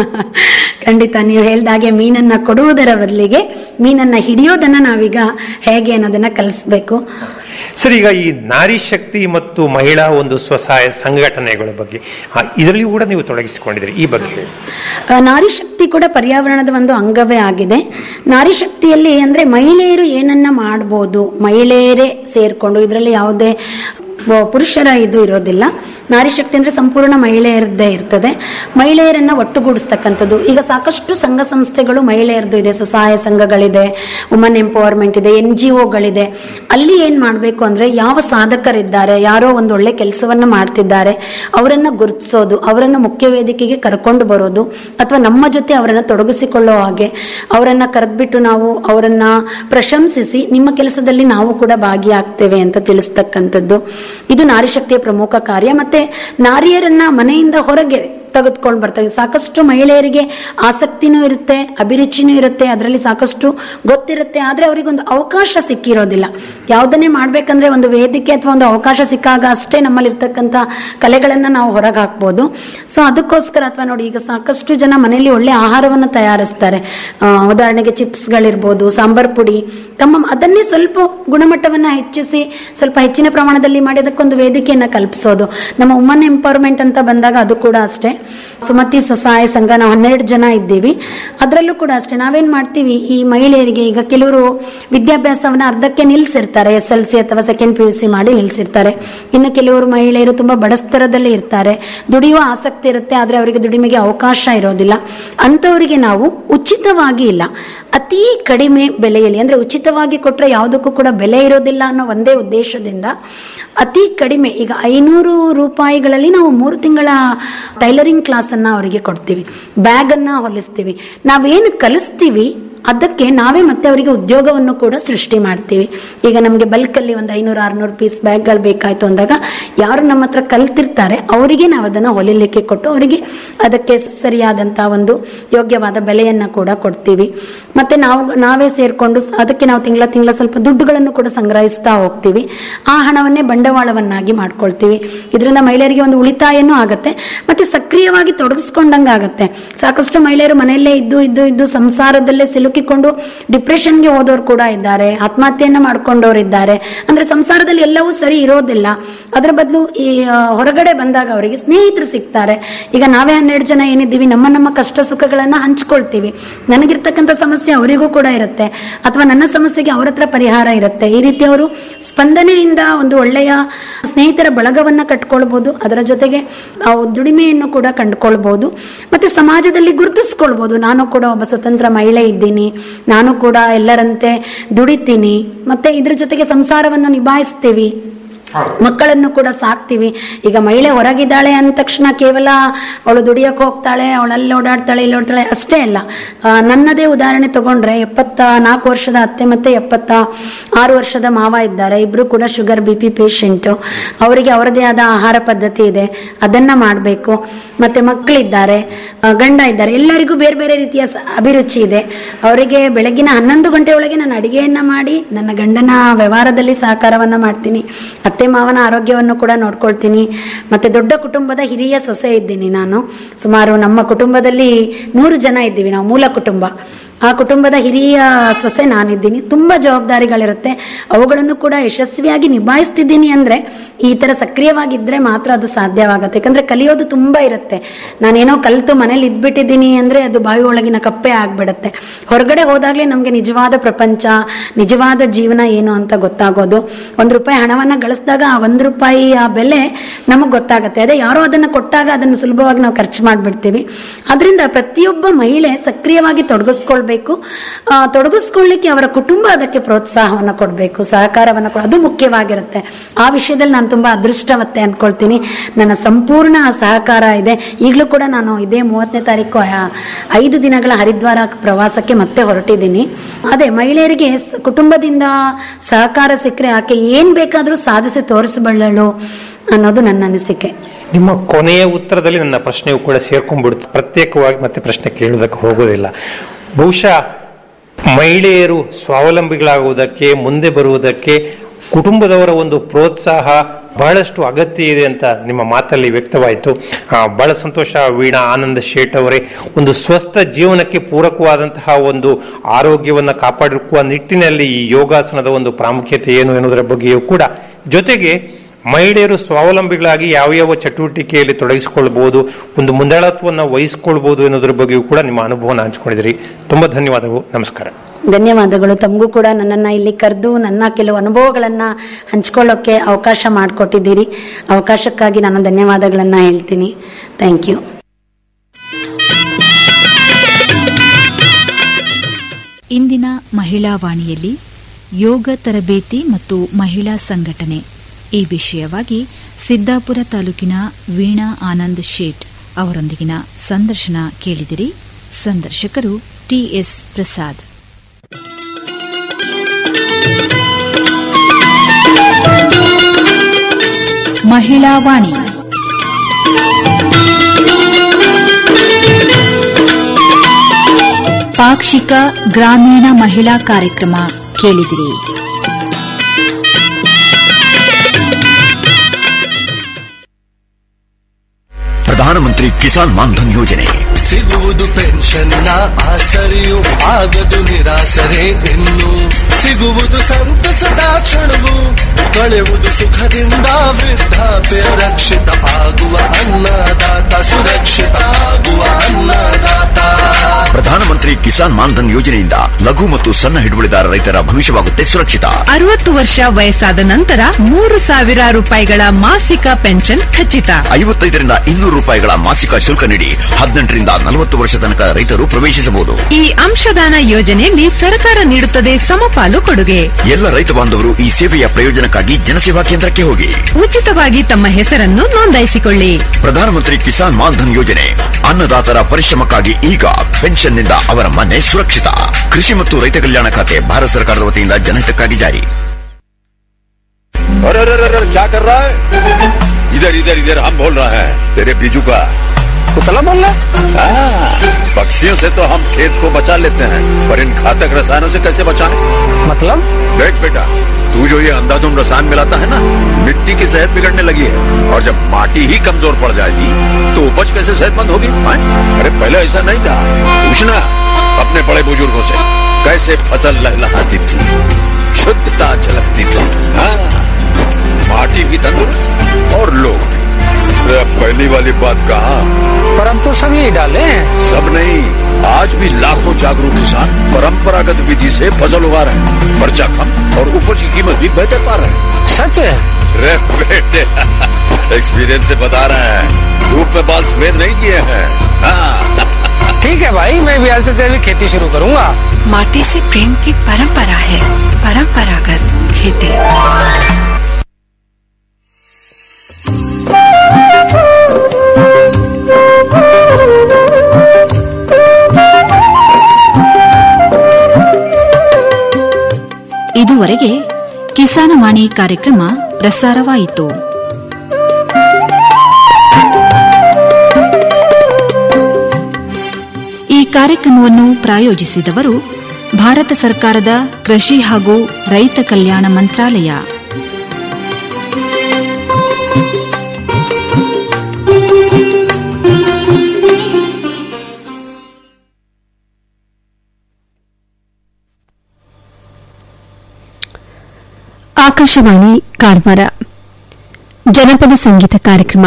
ಖಂಡಿತ ನೀವು ಹೇಳ್ದಾಗೆ ಮೀನನ್ನ ಕೊಡುವುದರ ಬದಲಿಗೆ ಮೀನನ್ನ ಹಿಡಿಯೋದನ್ನ ನಾವೀಗ ಹೇಗೆ ಅನ್ನೋದನ್ನ ಕಲಿಸ್ಬೇಕು ಸರ್ ಈಗ ಈ ನಾರಿ ಶಕ್ತಿ ಮತ್ತು ಮಹಿಳಾ ಒಂದು ಸ್ವಸಹಾಯ ಸಂಘಟನೆಗಳ ಬಗ್ಗೆ ಆ, ಇದರಲ್ಲಿ ಕೂಡ ನೀವು ತೊಡಗಿಸಿಕೊಂಡಿದ್ದೀರಿ ಈ ಬಗ್ಗೆ ಹೇಳಿ. ಆ, ನಾರಿ ಶಕ್ತಿ ಕೂಡ ಪರ್ಯಾವರಣದ ಒಂದು ಅಂಗವೇ ಆಗಿದೆ ನಾರಿ ಶಕ್ತಿಯಲ್ಲಿ ಅಂದ್ರೆ ಮಹಿಳೆಯರು ಏನನ್ನ ಮಾಡ್ಬೋದು ಮಹಿಳೆಯರೇ ಸೇರ್ಕೊಂಡು ಇದರಲ್ಲಿ ಯಾವುದೇ ವ- ಪುರುಷರ ಇದು ಇರೋದಿಲ್ಲ ನಾರಿ ಶಕ್ತಿ ಅಂದ್ರೆ ಸಂಪೂರ್ಣ ಮಹಿಳೆಯರದ್ದೇ ಇರ್ತದೆ ಮಹಿಳೆಯರನ್ನ ಒಟ್ಟುಗೂಡಿಸ್ತಕ್ಕಂಥದ್ದು ಈಗ ಸಾಕಷ್ಟು ಸಂಘ ಸಂಸ್ಥೆಗಳು ಮಹಿಳೆಯರದ್ದು ಇದೆ ಸ್ವಸಹಾಯ ಸಂಘಗಳಿದೆ ವುಮನ್ ಎಂಪವರ್ಮೆಂಟ್ ಇದೆ ಎನ್ ಜಿ ಒಗಳಿದೆ ಅಲ್ಲಿ ಏನ್ ಮಾಡ್ಬೇಕು ಅಂದ್ರೆ ಯಾವ ಸಾಧಕರಿದ್ದಾರೆ ಯಾರೋ ಒಂದು ಒಳ್ಳೆ ಕೆಲಸವನ್ನ ಮಾಡ್ತಿದ್ದಾರೆ ಅವರನ್ನ ಗುರುತಿಸೋದು ಅವರನ್ನ ಮುಖ್ಯ ವೇದಿಕೆಗೆ ಕರ್ಕೊಂಡು ಬರೋದು ಅಥವಾ ನಮ್ಮ ಜೊತೆ ಅವರನ್ನ ತೊಡಗಿಸಿಕೊಳ್ಳೋ ಹಾಗೆ ಅವರನ್ನ ಕರೆದ್ಬಿಟ್ಟು ನಾವು ಅವರನ್ನ ಪ್ರಶಂಸಿಸಿ ನಿಮ್ಮ ಕೆಲಸದಲ್ಲಿ ನಾವು ಕೂಡ ಭಾಗಿಯಾಗ್ತೇವೆ ಅಂತ ತಿಳಿಸ್ತಕ್ಕಂಥದ್ದು ಇದು ನಾರಿ ಶಕ್ತಿಯ ಪ್ರಮುಖ ಕಾರ್ಯ ಮತ್ತೆ ನಾರಿಯರನ್ನ ಮನೆಯಿಂದ ಹೊರಗೆ ತೆಗೆದುಕೊಂಡು ಬರ್ತಾರೆ ಸಾಕಷ್ಟು ಮಹಿಳೆಯರಿಗೆ ಆಸಕ್ತಿನೂ ಇರುತ್ತೆ ಅಭಿರುಚಿನೂ ಇರುತ್ತೆ ಅದರಲ್ಲಿ ಸಾಕಷ್ಟು ಗೊತ್ತಿರುತ್ತೆ ಆದ್ರೆ ಅವರಿಗೊಂದು ಅವಕಾಶ ಸಿಕ್ಕಿರೋದಿಲ್ಲ ಯಾವುದನ್ನೇ ಮಾಡ್ಬೇಕಂದ್ರೆ ಒಂದು ವೇದಿಕೆ ಅಥವಾ ಒಂದು ಅವಕಾಶ ಸಿಕ್ಕಾಗ ಅಷ್ಟೇ ನಮ್ಮಲ್ಲಿ ಇರ್ತಕ್ಕಂಥ ಕಲೆಗಳನ್ನ ನಾವು ಹೊರಗೆ ಹಾಕ್ಬೋದು ಸೊ ಅದಕ್ಕೋಸ್ಕರ ಅಥವಾ ನೋಡಿ ಈಗ ಸಾಕಷ್ಟು ಜನ ಮನೆಯಲ್ಲಿ ಒಳ್ಳೆ ಆಹಾರವನ್ನ ತಯಾರಿಸ್ತಾರೆ ಆ, ಉದಾಹರಣೆಗೆ ಚಿಪ್ಸ್ಗಳಿರ್ಬೋದು ಸಾಂಬಾರ್ ಪುಡಿ ತಮ್ಮ ಅದನ್ನೇ ಸ್ವಲ್ಪ ಗುಣಮಟ್ಟವನ್ನ ಹೆಚ್ಚಿಸಿ ಸ್ವಲ್ಪ ಹೆಚ್ಚಿನ ಪ್ರಮಾಣದಲ್ಲಿ ಮಾಡಿ ಅದಕ್ಕೊಂದು ವೇದಿಕೆಯನ್ನ ಕಲ್ಪಿಸೋದು ನಮ್ಮ ವುಮನ್ ಎಂಪವರ್ಮೆಂಟ್ ಅಂತ ಬಂದಾಗ ಅದು ಕೂಡ ಅಷ್ಟೇ ಸುಮತಿ ಸ್ವಸಹಾಯ ಸಂಘ ನಾವು ಹನ್ನೆರಡು ಜನ ಇದ್ದೀವಿ ಅದರಲ್ಲೂ ಕೂಡ ಅಷ್ಟೇ ನಾವೇನ್ ಮಾಡ್ತೀವಿ ಈ ಮಹಿಳೆಯರಿಗೆ ಈಗ ಕೆಲವರು ವಿದ್ಯಾಭ್ಯಾಸವನ್ನ ಅರ್ಧಕ್ಕೆ ನಿಲ್ಸಿರ್ತಾರೆ ಎಸ್ ಎಲ್ ಸಿ ಅಥವಾ ಸೆಕೆಂಡ್ ಪಿ ಯು ಸಿ ಮಾಡಿ ನಿಲ್ಸಿರ್ತಾರೆ ಇನ್ನು ಕೆಲವರು ಮಹಿಳೆಯರು ತುಂಬಾ ಬಡಸ್ತರದಲ್ಲಿ ಇರ್ತಾರೆ ದುಡಿಯುವ ಆಸಕ್ತಿ ಇರುತ್ತೆ ಆದ್ರೆ ಅವರಿಗೆ ದುಡಿಮೆಗೆ ಅವಕಾಶ ಇರೋದಿಲ್ಲ ಅಂತವರಿಗೆ ನಾವು ಉಚಿತವಾಗಿ ಇಲ್ಲ ಅತಿ ಕಡಿಮೆ ಬೆಲೆಯಲ್ಲಿ ಅಂದ್ರೆ ಉಚಿತವಾಗಿ ಕೊಟ್ರೆ ಯಾವುದಕ್ಕೂ ಕೂಡ ಬೆಲೆ ಇರೋದಿಲ್ಲ ಅನ್ನೋ ಒಂದೇ ಉದ್ದೇಶದಿಂದ ಅತಿ ಕಡಿಮೆ ಈಗ ಐನೂರು ರೂಪಾಯಿಗಳಲ್ಲಿ ನಾವು ಮೂರು ತಿಂಗಳ ಟೈಲರಿಂಗ್ ಕ್ಲಾಸ್ ಅನ್ನ ಅವರಿಗೆ ಕೊಡ್ತೀವಿ ಬ್ಯಾಗ್ ಅನ್ನ ಹೊಲಿಸ್ತೀವಿ ನಾವೇನು ಕಲಿಸ್ತೀವಿ ಅದಕ್ಕೆ ಅದಕ್ಕೆ ನಾವೇ ಮತ್ತೆ ಅವರಿಗೆ ಉದ್ಯೋಗವನ್ನು ಕೂಡ ಸೃಷ್ಟಿ ಮಾಡ್ತೀವಿ ಈಗ ನಮಗೆ ಬಲ್ಕಲ್ಲಿ ಒಂದು ಐನೂರು ಆರ್ನೂರು ಪೀಸ್ ಬ್ಯಾಗ್ಗಳು ಬೇಕಾಯ್ತು ಅಂದಾಗ ಯಾರು ನಮ್ಮ ಹತ್ರ ಕಲ್ತಿರ್ತಾರೆ ಅವರಿಗೆ ನಾವು ಅದನ್ನು ಹೊಲಿಲಿಕ್ಕೆ ಕೊಟ್ಟು ಅವರಿಗೆ ಅದಕ್ಕೆ ಸರಿಯಾದಂತಹ ಒಂದು ಯೋಗ್ಯವಾದ ಬೆಲೆಯನ್ನ ಕೂಡ ಕೊಡ್ತೀವಿ ಮತ್ತೆ ನಾವು ನಾವೇ ಸೇರ್ಕೊಂಡು ಸ- ಅದಕ್ಕೆ ನಾವು ತಿಂಗಳ ತಿಂಗಳ ಸ್ವಲ್ಪ ದುಡ್ಡುಗಳನ್ನು ಕೂಡ ಸಂಗ್ರಹಿಸ್ತಾ ಹೋಗ್ತೀವಿ ಆ ಹಣವನ್ನೇ ಬಂಡವಾಳವನ್ನಾಗಿ ಮಾಡ್ಕೊಳ್ತೀವಿ ಇದರಿಂದ ಮಹಿಳೆಯರಿಗೆ ಒಂದು ಉಳಿತಾಯನೂ ಆಗತ್ತೆ ಮತ್ತೆ ಸಕ್ರಿಯವಾಗಿ ತೊಡಗಿಸ್ಕೊಂಡಂಗೆ ಆಗತ್ತೆ ಸಾಕಷ್ಟು ಮಹಿಳೆಯರು ಮನೆಯಲ್ಲೇ ಇದ್ದು ಇದ್ದು ಇದ್ದು ಸಂಸಾರದಲ್ಲೇ ಸಿಲುಕಿಕೊಂಡು ಡಿಪ್ರೆಷನ್ಗೆ ಹೋದವರು ಕೂಡ ಇದ್ದಾರೆ ಆತ್ಮಹತ್ಯೆಯನ್ನ ಮಾಡ್ಕೊಂಡವ್ರು ಇದ್ದಾರೆ ಅಂದ್ರೆ ಸಂಸಾರದಲ್ಲಿ ಎಲ್ಲವೂ ಸರಿ ಇರೋದಿಲ್ಲ ಅದರ ಬದಲು ಈ ಆ, ಹೊರಗಡೆ ಬಂದಾಗ ಅವರಿಗೆ ಸ್ನೇಹಿತರು ಸಿಗ್ತಾರೆ ಈಗ ನಾವೇ ಹನ್ನೆರಡು ಜನ ಏನಿದ್ದೀವಿ ನಮ್ಮ ನಮ್ಮ ಕಷ್ಟ ಸುಖಗಳನ್ನ ಹಂಚ್ಕೊಳ್ತೀವಿ ನನಗಿರ್ತಕ್ಕಂಥ ಸಮಸ್ಯೆ ಅವರಿಗೂ ಕೂಡ ಇರುತ್ತೆ ಅಥವಾ ನನ್ನ ಸಮಸ್ಯೆಗೆ ಅವ್ರ ಹತ್ರ ಪರಿಹಾರ ಇರುತ್ತೆ ಈ ರೀತಿ ಅವರು ಸ್ಪಂದನೆಯಿಂದ ಒಂದು ಒಳ್ಳೆಯ ಸ್ನೇಹಿತರ ಬಳಗವನ್ನ ಕಟ್ಕೊಳ್ಬಹುದು ಅದರ ಜೊತೆಗೆ ನಾವು ದುಡಿಮೆಯನ್ನು ಕೂಡ ಕಂಡುಕೊಳ್ಬಹುದು ಮತ್ತೆ ಸಮಾಜದಲ್ಲಿ ಗುರುತಿಸ್ಕೊಳ್ಬಹುದು ನಾನು ಕೂಡ ಒಬ್ಬ ಸ್ವತಂತ್ರ ಮಹಿಳೆ ಇದ್ದೀನಿ ನಾನು ಕೂಡ ಎಲ್ಲರಂತೆ ದುಡಿತೀನಿ ಮತ್ತೆ ಇದ್ರ ಜೊತೆಗೆ ಸಂಸಾರವನ್ನು ನಿಭಾಯಿಸ್ತೀವಿ ಮಕ್ಕಳನ್ನು ಕೂಡ ಸಾಕ್ತಿವಿ ಈಗ ಮಹಿಳೆ ಹೊರಗಿದ್ದಾಳೆ ಅಂದ ತಕ್ಷಣ ಕೇವಲ ಅವಳು ದುಡಿಯಕ್ಕೆ ಹೋಗ್ತಾಳೆ ಅವಳಲ್ಲಿ ಓಡಾಡ್ತಾಳೆ ಇಲ್ಲಿ ಓಡ್ತಾಳೆ ಅಷ್ಟೇ ಅಲ್ಲ ಆ, ನನ್ನದೇ ಉದಾಹರಣೆ ತಗೊಂಡ್ರೆ ಎಪ್ಪತ್ತ ನಾಲ್ಕು ವರ್ಷದ ಅತ್ತೆ ಮತ್ತೆ ಎಪ್ಪತ್ತ ಆರು ವರ್ಷದ ಮಾವ ಇದ್ದಾರೆ ಇಬ್ರು ಕೂಡ ಶುಗರ್ ಬಿ ಪಿ ಪೇಷಂಟ್ ಅವರಿಗೆ ಅವರದೇ ಆದ ಆಹಾರ ಪದ್ಧತಿ ಇದೆ ಅದನ್ನ ಮಾಡಬೇಕು ಮತ್ತೆ ಮಕ್ಕಳಿದ್ದಾರೆ ಆ, ಗಂಡ ಇದ್ದಾರೆ ಎಲ್ಲರಿಗೂ ಬೇರೆ ಬೇರೆ ರೀತಿಯ ಸ- ಅಭಿರುಚಿ ಇದೆ ಅವರಿಗೆ ಬೆಳಗಿನ ಹನ್ನೊಂದು ಗಂಟೆ ಒಳಗೆ ನಾನು ಅಡಿಗೆಯನ್ನ ಮಾಡಿ ನನ್ನ ಗಂಡನ ವ್ಯವಹಾರದಲ್ಲಿ ಸಹಕಾರವನ್ನ ಮಾಡ್ತೀನಿ ಅತ್ತೆ ಮಾವನ ಆರೋಗ್ಯವನ್ನು ಕೂಡ ನೋಡ್ಕೊಳ್ತೀನಿ ಮತ್ತೆ ದೊಡ್ಡ ಕುಟುಂಬದ ಹಿರಿಯ ಸೊಸೆ ಇದ್ದೀನಿ ನಾನು ಸುಮಾರು ನಮ್ಮ ಕುಟುಂಬದಲ್ಲಿ ನೂರು ಜನ ಇದ್ದೀವಿ ನಾವು ಮೂಲ ಕುಟುಂಬ ಆ ಕುಟುಂಬದ ಹಿರಿಯ ಸೊಸೆ ನಾನಿದ್ದೀನಿ ತುಂಬಾ ಜವಾಬ್ದಾರಿಗಳಿರುತ್ತೆ ಅವುಗಳನ್ನು ಕೂಡ ಯಶಸ್ವಿಯಾಗಿ ನಿಭಾಯಿಸ್ತಿದ್ದೀನಿ ಅಂದ್ರೆ ಈ ತರ ಸಕ್ರಿಯವಾಗಿದ್ರೆ ಮಾತ್ರ ಅದು ಸಾಧ್ಯವಾಗುತ್ತೆ ಯಾಕಂದ್ರೆ ಕಲಿಯೋದು ತುಂಬಾ ಇರುತ್ತೆ ನಾನೇನೋ ಕಲಿತು ಮನೇಲಿ ಇದ್ಬಿಟ್ಟಿದ್ದೀನಿ ಅಂದ್ರೆ ಅದು ಬಾವಿ ಒಳಗಿನ ಕಪ್ಪೆ ಆಗ್ಬಿಡುತ್ತೆ ಹೊರಗಡೆ ಹೋದಾಗ್ಲೇ ನಮ್ಗೆ ನಿಜವಾದ ಪ್ರಪಂಚ ನಿಜವಾದ ಜೀವನ ಏನು ಅಂತ ಗೊತ್ತಾಗೋದು ಒಂದ್ ರೂಪಾಯಿ ಹಣವನ್ನ ಗಳಿಸಿದಾಗ ಆ ಒಂದ್ ರೂಪಾಯಿ ಆ ಬೆಲೆ ನಮಗ್ ಗೊತ್ತಾಗತ್ತೆ ಅದೇ ಯಾರೋ ಅದನ್ನ ಕೊಟ್ಟಾಗ ಅದನ್ನು ಸುಲಭವಾಗಿ ನಾವು ಖರ್ಚು ಮಾಡ್ಬಿಡ್ತೀವಿ ಅದರಿಂದ ಪ್ರತಿಯೊಬ್ಬ ಮಹಿಳೆ ಸಕ್ರಿಯವಾಗಿ ತೊಡಗಿಸ್ಕೊಳ್ಬೇಕು ಆ, ತೊಡಗಿಸ್ಕೊಳ್ಳಿಕ್ಕೆ ಅವರ ಕುಟುಂಬ ಅದಕ್ಕೆ ಪ್ರೋತ್ಸಾಹವನ್ನ ಕೊಡಬೇಕು ಸಹಕಾರವನ್ನ ಕೊಡ ಅದು ಮುಖ್ಯವಾಗಿರುತ್ತೆ ಆ ವಿಷಯದಲ್ಲಿ ನಾನು ತುಂಬಾ ಅದೃಷ್ಟವತ್ತೆ ಅನ್ಕೊಳ್ತೀನಿ ನನ್ನ ಸಂಪೂರ್ಣ ಸಹಕಾರ ಇದೆ ಈಗಲೂ ಕೂಡ ನಾನು ಇದೇ ಮೂವತ್ತನೇ ತಾರೀಕು ಆ, ಐದು ದಿನಗಳ ಹರಿದ್ವಾರ ಪ್ರವಾಸಕ್ಕೆ ಮತ್ತೆ ಹೊರಟಿದ್ದೀನಿ ಅದೇ ಮಹಿಳೆಯರಿಗೆ ಸ- ಕುಟುಂಬದಿಂದ ಸಹಕಾರ ಸಿಕ್ಕರೆ ಆಕೆ ಏನ್ ಬೇಕಾದ್ರೂ ಸಾಧಿಸಿ ತೋರಿಸಬಲ್ಲಳು ಅನ್ನೋದು ನನ್ನ ಅನಿಸಿಕೆ ನಿಮ್ಮ ಕೊನೆಯ ಉತ್ತರದಲ್ಲಿ ನನ್ನ ಪ್ರಶ್ನೆಯು ಕೂಡ ಸೇರ್ಕೊಂಡ್ಬಿಡುತ್ತೆ ಪ್ರತ್ಯೇಕವಾಗಿ ಮತ್ತೆ ಪ್ರಶ್ನೆ ಕೇಳುವುದಕ್ಕೆ ಹೋಗೋದಿಲ್ಲ ಬಹುಶಃ ಮಹಿಳೆಯರು ಸ್ವಾವಲಂಬಿಗಳಾಗುವುದಕ್ಕೆ ಮುಂದೆ ಬರುವುದಕ್ಕೆ ಕುಟುಂಬದವರ ಒಂದು ಪ್ರೋತ್ಸಾಹ ಬಹಳಷ್ಟು ಅಗತ್ಯ ಇದೆ ಅಂತ ನಿಮ್ಮ ಮಾತಲ್ಲಿ ವ್ಯಕ್ತವಾಯಿತು ಆ, ಬಹಳ ಸಂತೋಷ ವೀಣಾ ಆನಂದ ಶೇಟ್ ಅವರೇ ಒಂದು ಸ್ವಸ್ಥ ಜೀವನಕ್ಕೆ ಪೂರಕವಾದಂತಹ ಒಂದು ಆರೋಗ್ಯವನ್ನು ಕಾಪಾಡಿಕೊಳ್ಳುವ ನಿಟ್ಟಿನಲ್ಲಿ ಈ ಯೋಗಾಸನದ ಒಂದು ಪ್ರಾಮುಖ್ಯತೆ ಏನು ಎನ್ನುವುದರ ಬಗ್ಗೆಯೂ ಕೂಡ ಜೊತೆಗೆ ಮಹಿಳೆಯರು ಸ್ವಾವಲಂಬಿಗಳಾಗಿ ಯಾವ ಯಾವ ಚಟುವಟಿಕೆಯಲ್ಲಿ ತೊಡಗಿಸಿಕೊಳ್ಬಹುದು ಒಂದು ಮುಂದಾಳತ್ವವನ್ನು ವಹಿಸಿಕೊಳ್ಬಹುದು ಎನ್ನುವುದರ ಬಗ್ಗೆಯೂ ಕೂಡ ನಿಮ್ಮ ಅನುಭವನ ಹಂಚಿಕೊಂಡಿದ್ರಿ ತುಂಬಾ ಧನ್ಯವಾದಗಳು ನಮಸ್ಕಾರ ಧನ್ಯವಾದಗಳು ತಮಗೂ ಕೂಡ ನನ್ನನ್ನ ಇಲ್ಲಿ ಕರೆದು ನನ್ನ ಕೆಲವು ಅನುಭವಗಳನ್ನ ಹಂಚ್ಕೊಳ್ಳೋಕೆ ಅವಕಾಶ ಮಾಡಿಕೊಟ್ಟಿದ್ದೀರಿ ಅವಕಾಶಕ್ಕಾಗಿ ನಾನು ಧನ್ಯವಾದಗಳನ್ನ ಹೇಳ್ತೀನಿ ಥ್ಯಾಂಕ್ ಯು ಇಂದಿನ ಮಹಿಳಾ ವಾಣಿಯಲ್ಲಿ ಯೋಗ ತರಬೇತಿ ಮತ್ತು ಮಹಿಳಾ ಸಂಘಟನೆ ಈ ವಿಷಯವಾಗಿ ಸಿದ್ದಾಪುರ ತಾಲೂಕಿನ ವೀಣಾ ಆನಂದ್ ಶೇಟ್ ಅವರೊಂದಿಗಿನ ಸಂದರ್ಶನ ಕೇಳಿದಿರಿ ಸಂದರ್ಶಕರು ಟಿಎಸ್ ಪ್ರಸಾದ್ ಮಹಿಳಾ ವಾಣಿ ಪಾಕ್ಷಿಕ ಗ್ರಾಮೀಣ ಮಹಿಳಾ ಕಾರ್ಯಕ್ರಮ ಕೇಳಿದಿರಿ ಪ್ರಧಾನಮಂತ್ರಿ ಕಿಸಾನ್ ಮಾನ್ಧನ್ ಯೋಜನೆ ಸಿಗುವುದು ಪೆನ್ಷನ್ನ ಆಸರೆಯು ಆಗದು ನಿರಾಸರೆ ಇನ್ನು ಸಿಗುವುದು ಸಂತಸದ ಕ್ಷಣವು ಕಳೆಯುವುದು ಸುಖದಿಂದ ವೃದ್ಧಾಪ್ಯ ರಕ್ಷಿತ ಆಗುವ ಅನ್ನದಾತ ಸುರಕ್ಷಿತ ಆಗುವ ಅನ್ನದಾತ ಪ್ರಧಾನಮಂತ್ರಿ ಕಿಸಾನ್ ಮಾನ್ಧನ್ ಯೋಜನೆಯಿಂದ ಲಘು ಮತ್ತು ಸಣ್ಣ ಹಿಡುವಳಿದಾರ ರೈತರ ಭವಿಷ್ಯವಾಗುತ್ತೆ ಸುರಕ್ಷಿತ ಅರವತ್ತು ವರ್ಷ ವಯಸ್ಸಾದ ನಂತರ ಮೂರು ಸಾವಿರ ರೂಪಾಯಿಗಳ ಮಾಸಿಕ ಪೆನ್ಷನ್ ಖಚಿತ ಐವತ್ತೈದರಿಂದ ಇನ್ನೂರು ರೂಪಾಯಿಗಳ ಮಾಸಿಕ ಶುಲ್ಕ ನೀಡಿ ಹದಿನೆಂಟರಿಂದ ನಲವತ್ತು ವರ್ಷ ತನಕ ರೈತರು ಪ್ರವೇಶಿಸಬಹುದು ಈ ಅಂಶದಾನ ಯೋಜನೆಯಲ್ಲಿ ಸರ್ಕಾರ ನೀಡುತ್ತದೆ ಸಮಪಾಲು ಕೊಡುಗೆ ಎಲ್ಲ ರೈತ ಬಾಂಧವರು ಈ ಸೇವೆಯ ಪ್ರಯೋಜನಕ್ಕಾಗಿ ಜನಸೇವಾ ಕೇಂದ್ರಕ್ಕೆ ಹೋಗಿ ಉಚಿತವಾಗಿ ತಮ್ಮ ಹೆಸರನ್ನು ನೋಂದಾಯಿಸಿಕೊಳ್ಳಿ ಪ್ರಧಾನಮಂತ್ರಿ ಕಿಸಾನ್ ಮಾನ್ಧನ್ ಯೋಜನೆ ಅನ್ನದಾತರ ಪರಿಶ್ರಮಕ್ಕಾಗಿ ಈಗ ಪೆನ್ಷನ್ನಿಂದ ಅವರ ಮನೆ ಸುರಕ್ಷಿತ ಕೃಷಿ ಮತ್ತು ರೈತ ಕಲ್ಯಾಣ ಖಾತೆ ಭಾರತ ಸರ್ಕಾರದ ವತಿಯಿಂದ ಜನಹಿತಕ್ಕಾಗಿ ಜಾರಿ अरे अरे अरे क्या कर रहा है इधर इधर इधर हम बोल रहे हैं तेरे बीजू का पुतला बोल रहा हाँ, पक्षियों से तो हम खेत को बचा लेते हैं पर इन घातक रसायनों से कैसे बचाएं? मतलब देख बेटा तू जो ये अंधाधुंध रसायन मिलाता है ना मिट्टी की सेहत बिगड़ने लगी है और जब माटी ही कमजोर पड़ जाएगी तो उपज कैसे सेहतमंद होगी हाँ? अरे पहले ऐसा नहीं था पूछना अपने बड़े बुजुर्गों से कैसे फसल लहलहाती थी शुद्धता झलकती थी हाँ माटी भी तंदुरुस्त और लोग भी अरे अब पहली वाली बात कहा पर अब तो सब यही डाले हैं सब नहीं आज भी लाखों जागरूक किसान परंपरागत विधि से फसल उगा रहे हैं खर्चा कम और उपज की कीमत भी बेहतर पा रहे हैं सच है रे बेटे एक्सपीरियंस से बता रहे हैं धूप में बाल सफेद नहीं किए हैं हाँ ठीक है भाई मैं भी आज से तेरी खेती शुरू करूंगा माटी से प्रेम की परंपरा है परंपरागत खेती ಇದುವರೆಗೆ ಕಿಸಾನವಾಣಿ ಕಾರ್ಯಕ್ರಮ ಪ್ರಸಾರವಾಯಿತು ಈ ಕಾರ್ಯಕ್ರಮವನ್ನು ಪ್ರಾಯೋಜಿಸಿದವರು ಭಾರತ ಸರ್ಕಾರದ ಕೃಷಿ ಹಾಗೂ ರೈತ ಕಲ್ಯಾಣ ಮಂತ್ರಾಲಯ ಆಕಾಶವಾಣಿ ಕಾರವಾರ ಜನಪದ ಸಂಗೀತ ಕಾರ್ಯಕ್ರಮ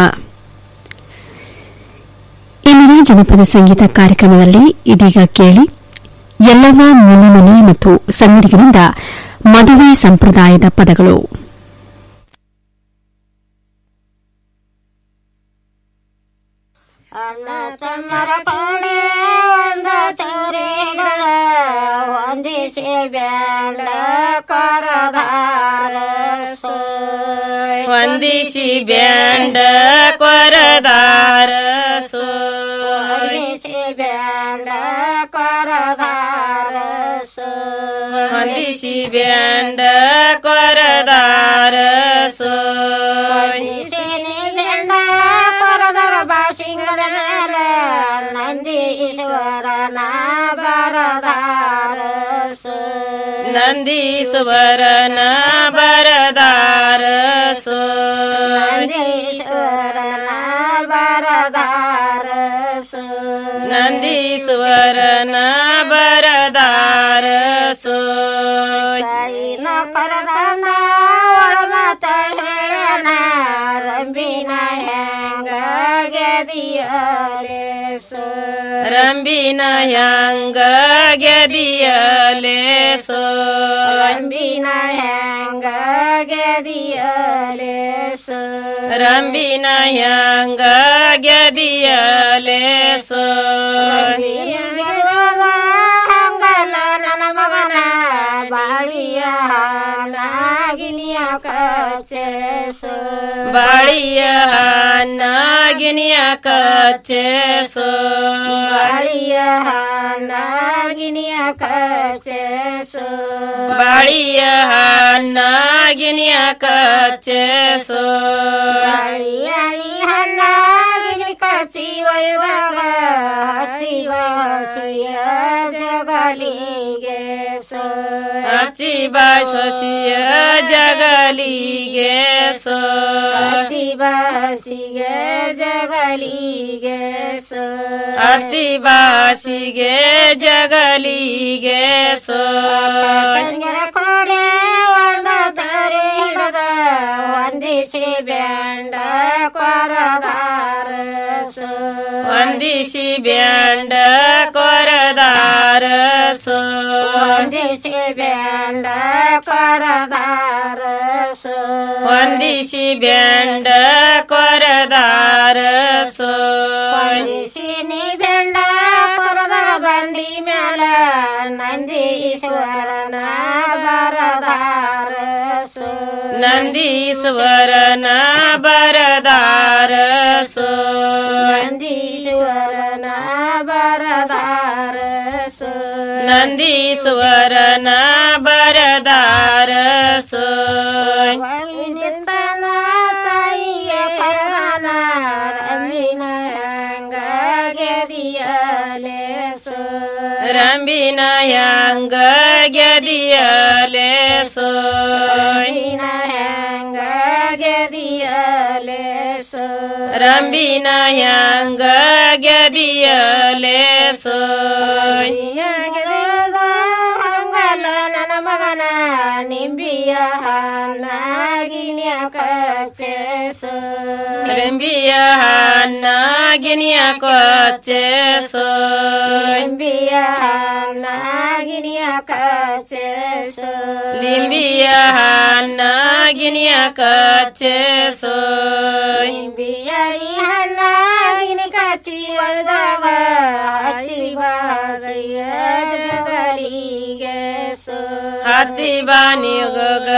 ಇಂದಿನ ಜನಪದ ಸಂಗೀತ ಕಾರ್ಯಕ್ರಮದಲ್ಲಿ ಇದೀಗ ಕೇಳಿ ಎಲ್ಲವ ಮುನಿಮನಿ ಮತ್ತು ಸಂಗಡಿಗರಿಂದ ಮದುವೆ ಸಂಪ್ರದಾಯದ ಪದಗಳು ಅಣ್ಣ ತಮ್ಮರ ಕೊಡೆ ಒಂದ ತೋರಿಗಳ ಹೊಂದಿಸಿ ಬ್ಯಾಂಡ ಕೊರದಾರ ವಂದಿಸಿ ಬ್ಯಾಂಡ ಕೊರದಾರ ಹೊಂದಿಸಿ ಬ್ಯಾಂಡ ಕೊರದಾರ ವಂದಿಸಿ ಬ್ಯಾಂಡ ಕೊರದಾರ ಹೊಂದಿಸಿ ಬ್ಯಾಂಡ ಕೊರದರ ಬಾಸಿಂಗದ ಮೇಲೆ ನಂದೀಶ್ವರನ ಬರದಾರ ನಂದೀಶ್ವರನ ಬರದಾರ ನಂದೀಶ್ವರನ ಬರದಾರ ನಂದೀಶ್ವರನ ಬರದಾರ ಕೈನ ಕರದನ ಒಳಮತ ಹೇಳನ ರಂಬಿನ ಹೆಂಗ ಗೆದಿಯಲೆ ರಂಬಿನ ಹ್ಯಾಂಗ ಗೆದಿಯಲೆ ಸೋ ರಂಬಿನ ಹೆಂಗ ಗೆದಿಯಲೆ ರಂಬಿನ ಹ್ಯಾಂಗ ಗೆದಿಯಲೆ ಸೋ ಹಂಗಲ್ಲ ನನ್ನ ಮಗನ ಬಾಳಿಯ ನಾಗಿನಿಯ ಕಚೇಸು ಬಾಳಿಯ ನಾಗಿನಿಯ ಕಚ್ಚೇಸೋ ಬಾಳಿಯ ನಾಗಿನಿಯ ಕಚೇಸು ಬಾಳಿಯ ನಾಗಿನಿಯ ಕಚ್ಚೇಸೋ ಬಾಳಿಯ ಹಣ್ಣಾಗಿನಿ ಕಚಿ ಒಯ್ದಾಗ ಹತ್ತಿವ ಹತ್ತಿಯ ಜಗಲಿಗೆ ಸೋ ಅಚ್ಚಿ ಬಾಯ್ ಸೊಸಿಯ ಜಗಲಿಗೆ ಸೋ ಅತಿ ಬಾಸಿಗೆ ಜಗಲಿಗೆ ಸೋ ಅತಿ ಬಾಸಿಗೆ ಜಗಲಿಗೆ ಸೋ ತಂಗರ ಕೊಡೆ ಒಂದು ದರೆ ಹಿಡದ ವಂದಿಸಿ ಬ್ಯಾಂಡ ಕೊರದಾರ ಸೋ ವಂದಿಸಿ ಬ್ಯಾಂಡ ಕೊರದಾರ ಸೋ ವಂದಿಸಿ ಬ್ಯಾಂಡ ಕೊರದಾರ ಸೋ ವಂದಿಸಿ ಬ್ಯಾಂಡ ಕೊರದಾರ ಸೋ ವಂದಿಸಿ ನೀ ಬ್ಯಾಂಡ ನಂದೀಶ್ವರನ ಬರದಾರಸು ನಂದೀಶ್ವರನ ಬರದಾರಸೋ ನಂದೀಶ್ವರನ ಬರದಾರಸು ನಂದೀಶ್ವರನ ಬರದಾರಸೋ ನಿಂತನ ತಾಯಿಯ ಕರಣ ರವಿನ ಗೆದಿಯಲೇಸು ರಂಬಿನ ಯಾಂಗ ಗೆದಿಯಲೇಸೋ ರವಿನ ಹೆಂಗ ಗೆದಿಯಲೇಸು ರಂಬಿನ ಯಾಂಗ ಗೆದಿಯಲೇಸೋ ಹಂಗಲ್ಲ ನನ್ನ ಮಗನ ನಿಂಬಿಯ ಹಣ್ಣಾಗಿನಿಯ ಕಚ್ಚೇಸು ರಂಬಿಯ ಹಣ್ಣ ಗಿನಿಯ ಕೊಚ್ಚೇಸೋ ನಿಂಬಿಯ ಹಣ್ಣಾಗಿನಿಯ ಕಚ್ಚೇಸು ಲಿಂಬಿಯ ಹಣ್ಣ ಗಿನಿಯ ಕಚ್ಚೇಸೋ ನಿಂಬಿಯರಿ ಹಣ್ಣಾಗಿನಿ ಕಚ್ಚಿ ಒಳದಾಗ ಹತ್ತಿ ಬಾಗಯ್ಯ ಜಗಲಿಗೆ ಸೋ ಹತ್ತಿ ಬಾನಿಗ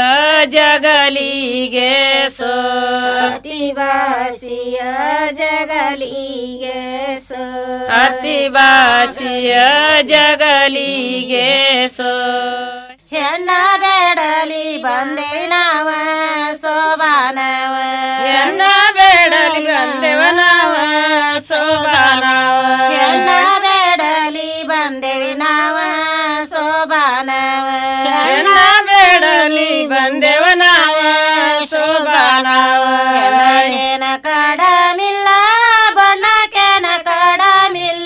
ಜಗಲಿಗೆ ಸೋ ಹತ್ತಿ ಬಾಸಿಯ ಜಗಲಿಗೆ ಸೋ ಅತಿ ಬಾಸಿಯ ಜಗಲಿಗೆ ಸೋ ಹೆಣ್ಣ ಬೇಡಲಿ ಬಂದೆ ನಾವ ಸೋಬಾನವ ಎನ್ನ ಬೇಡಲಿ ಬಂದೆವ ನಾವ ಸೋಬಾನವ ಹೆಣ್ಣ ಬೇಡಲಿ ಬಂದೆವಿ ನಾವ ಸೋಬಾನವ ಎನ್ನ ಬೇಡಲಿ ಬಂದೆವ ನಾವ ಸೋಬಾನವ ಏನ ಕಡಮಿಲ್ಲ ಬಣ್ಣಕ್ಕೇನ ಕಡಮಿಲ್ಲ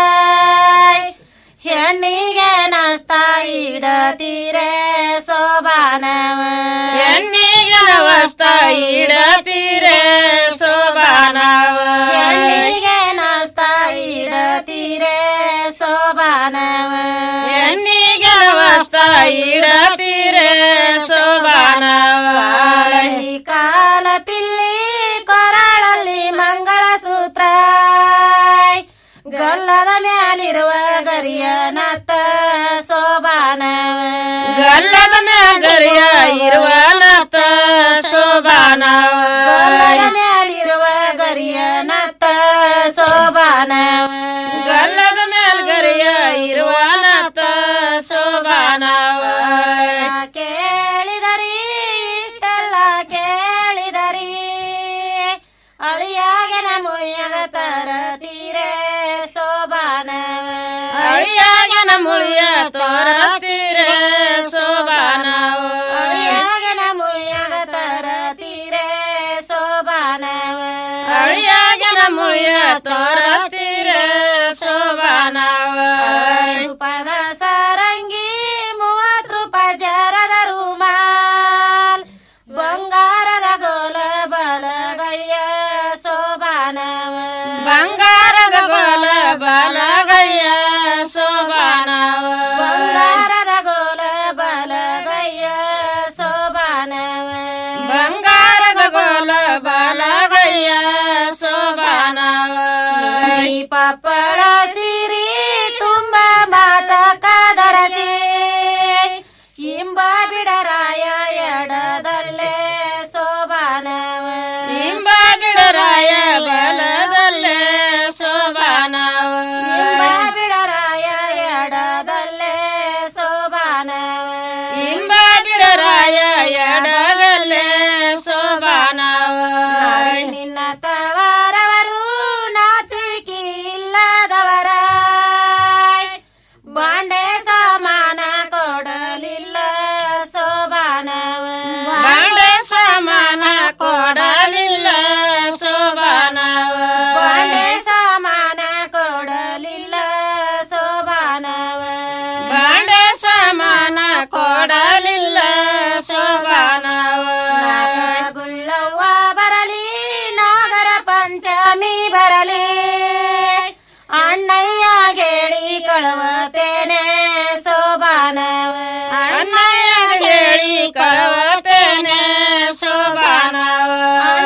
ಹೆಣ್ಣಿಗೆ ನಸ್ತಾ ಇಡತೀರೆ ಸೋಬಾನವ ಎನ್ನಿಗೆ ನವಸ್ತ ಇಡತೀರೆ ಸೋಬಾನವ ಹೆಣ್ಣಿಗೆ ನಸ್ತಾ ಇಡತೀರೆ ಸೋಬಾನವ ಎನ್ನಿಗೆ ನವಸ್ತ ಇಡತೀರೆ ಸೋಬಾನವ ಕಾಲಲ್ಲಿ ಕಾಲ ಪಿಲ್ಲಿ ಕೊರಳಲ್ಲಿ ಮಂಗಳಸೂತ್ರ ಗಲ್ಲದ ಮ್ಯಾಲಿರುವ ಗರಿಯ ನತ್ತ ಸೋಬಾನವ ಗಲ್ಲದ ಮ್ಯಾಗರಿಯ ಇರುವ ನತ್ತ ಸೋಬಾನವ ಗಲ್ಲದ ಮ್ಯಾಲಿರುವ ಗರಿಯ ನತ್ತ ಸೋಬಾನವ ಗಲ್ಲದ ಮೇಲ್ಗರಿಯ ಇರುವ ನತ್ತ ಸೋಬಾನವ ಕೇಳಿದರಿ ಇಷ್ಟೆಲ್ಲ ಕೇಳಿದರಿ ಅಳಿಯಾಗೆನ ಮುಯ್ಯಗ ತರತೀರೆ ಸೋಬಾನವ ಅಳಿಯಾಗನ ಮುಳಿಯ ತೋರಸ್ತೀರೆ ಸೋಬಾನವ ಅಳಿಯಾಗೆನ ಮುಯ್ಯಗ ತರತೀರೆ ಸೋಬಾನವ ಅಳಿಯಾಗನ ಮುಳಿಯ ತೋರಸ್ತೀರೆ ಸೋಬಾನವ ರೂಪದ ಸಾರಂಗಿ ಮೂವತ್ತು ರೂಪಾಯಿ ಜರದ ರೂಮಾಲ್ ಬಂಗಾರದ ಗೋಲ ಬಲಗಯ್ಯ ಸೋಬಾನವ ಬಂಗಾರದ ಗೋಲ ಬಲಗಯ್ಯ ಸೋಬಾನವ ಬಂಗಾರದ ಗೋಲ ಬಲಗಯ್ಯ ಸೋಬಾನವ ಬಂಗಾರದ ಗೋಲ ಬಲಗಯ್ಯ ಸೋಬಾನವ ಈ ಪಪ್ಪಳ ಸಿರಿ ತುಂಬ ಮಾಚಕದರಸಿ ಇಂಬ ಬಿಡರಾಯ ಎಡದಲ್ಲೇ ಸೋಬಾನವ ಇಂಬ ಬಿಡರಾಯ ಬಲದಲ್ಲೇ ಸೋಬಾನವ ಇಂಬ ಬಿಡರಾಯ ಎಡದಲ್ಲೇ ಸೋಬಾನವ ಇಂಬ ಬಿಡರಾಯ ಎಡಗಲ್ಲೇ ಸೋಬಾನವ ನಿನ್ನ ತವರವರು ನಾಚಿಕೆ ಇಲ್ಲದವರ ಬಾಂಡೆ ಸಾಮಾನ ಕೊಡಲಿಲ್ಲ ಸೋಬಾನವ ಬಾಂಡೆ ಸಮಾನ ಕೊಡಲಿಲ್ಲ ಸೋಬಾನವ ಬಾಂಡೆ ಸಾಮಾನ ಕೊಡಲಿಲ್ಲ ಸೋಬಾನವ ಬಾಂಡೆ ಸಮಾನ ಕೊಡಲಿಲ್ಲ ಸೋಬಾನವ ಗುಳ್ಳವ್ವ ಬರಲಿ ನಾಗರ ಪಂಚಮಿ ಬರಲಿ ಅಣ್ಣಯ್ಯ ಗೇಳಿ ಕಳವತೇನೆ ಸೋಬಾನವ ಅಣ್ಣಯ್ಯ ಹೇಳಿ ಕಳವತೇನೆ ಸೋಬಾನವ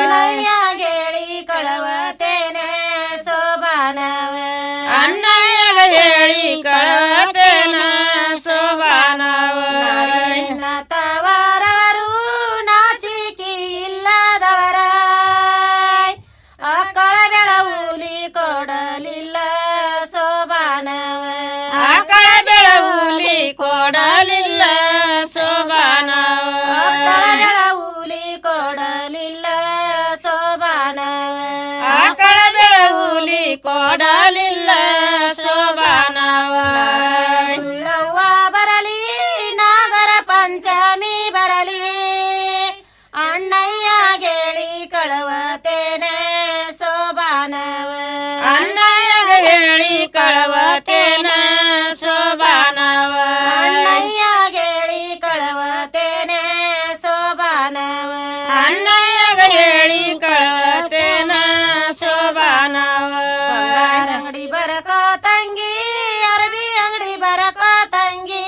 ಕೊಡಲಿಲ್ಲ ಶೋಭಾನವ ಗುಳ್ಳವ್ವ ಬರಲಿ ನಾಗರ ಪಂಚಮಿ ಬರಲಿ ಅಣ್ಣಯ್ಯ ಗೇಳಿ ಕಳವತೇನೆ ಶೋಭಾನವ ಅಣ್ಣಯ್ಯ ಹೇಳಿ ಕಳವತೇನ ಶೋಭಾನವ ಅಣ್ಣಯ್ಯ ಗೇಳಿ ಕಳವತೇನೆ ಶೋಭಾನವ ಅಣ್ಣಯ್ಯ ಹೇಳಿ ಕಳವತೇನ ಶೋಭಾನವ ಬಂಗಾರ ಅಂಗಡಿ ಬರಕೋ ತಂಗಿ ಅರಬಿ ಅಂಗಡಿ ಬರಕೋ ತಂಗಿ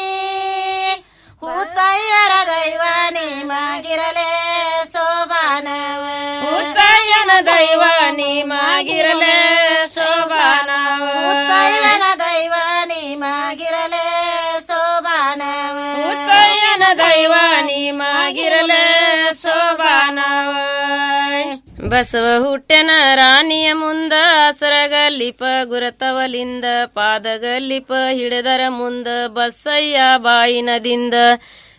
ಹೂತಯ್ಯರ ದೈವ ನಿಮಗಿರಲೇ ಶೋಭಾನವ ಉಚ್ಚಯ್ಯನ ದೈವ ನಿಮಗಿರಲೇ ಶೋಭಾನವ ಉಚ್ಚಯ್ಯನ ದೈವ ನಿಮಗಿರಲೇ ಶೋಭಾನವ ಉಚ್ಚಯ್ಯನ ದೈವ ನಿಮಗಿರಲೇ ಶೋಭಾನವ ಬಸವ ಹುಟ್ಟೆನ ರಾಣಿಯ ಮುಂದ ಅಸರಗಲ್ಲಿಪ ಗುರತವಲಿಂದ ಪಾದಗಲ್ಲಿಪ ಹಿಡಿದರ ಮುಂದ ಬಸಯ್ಯ ಬಾಯಿನದಿಂದ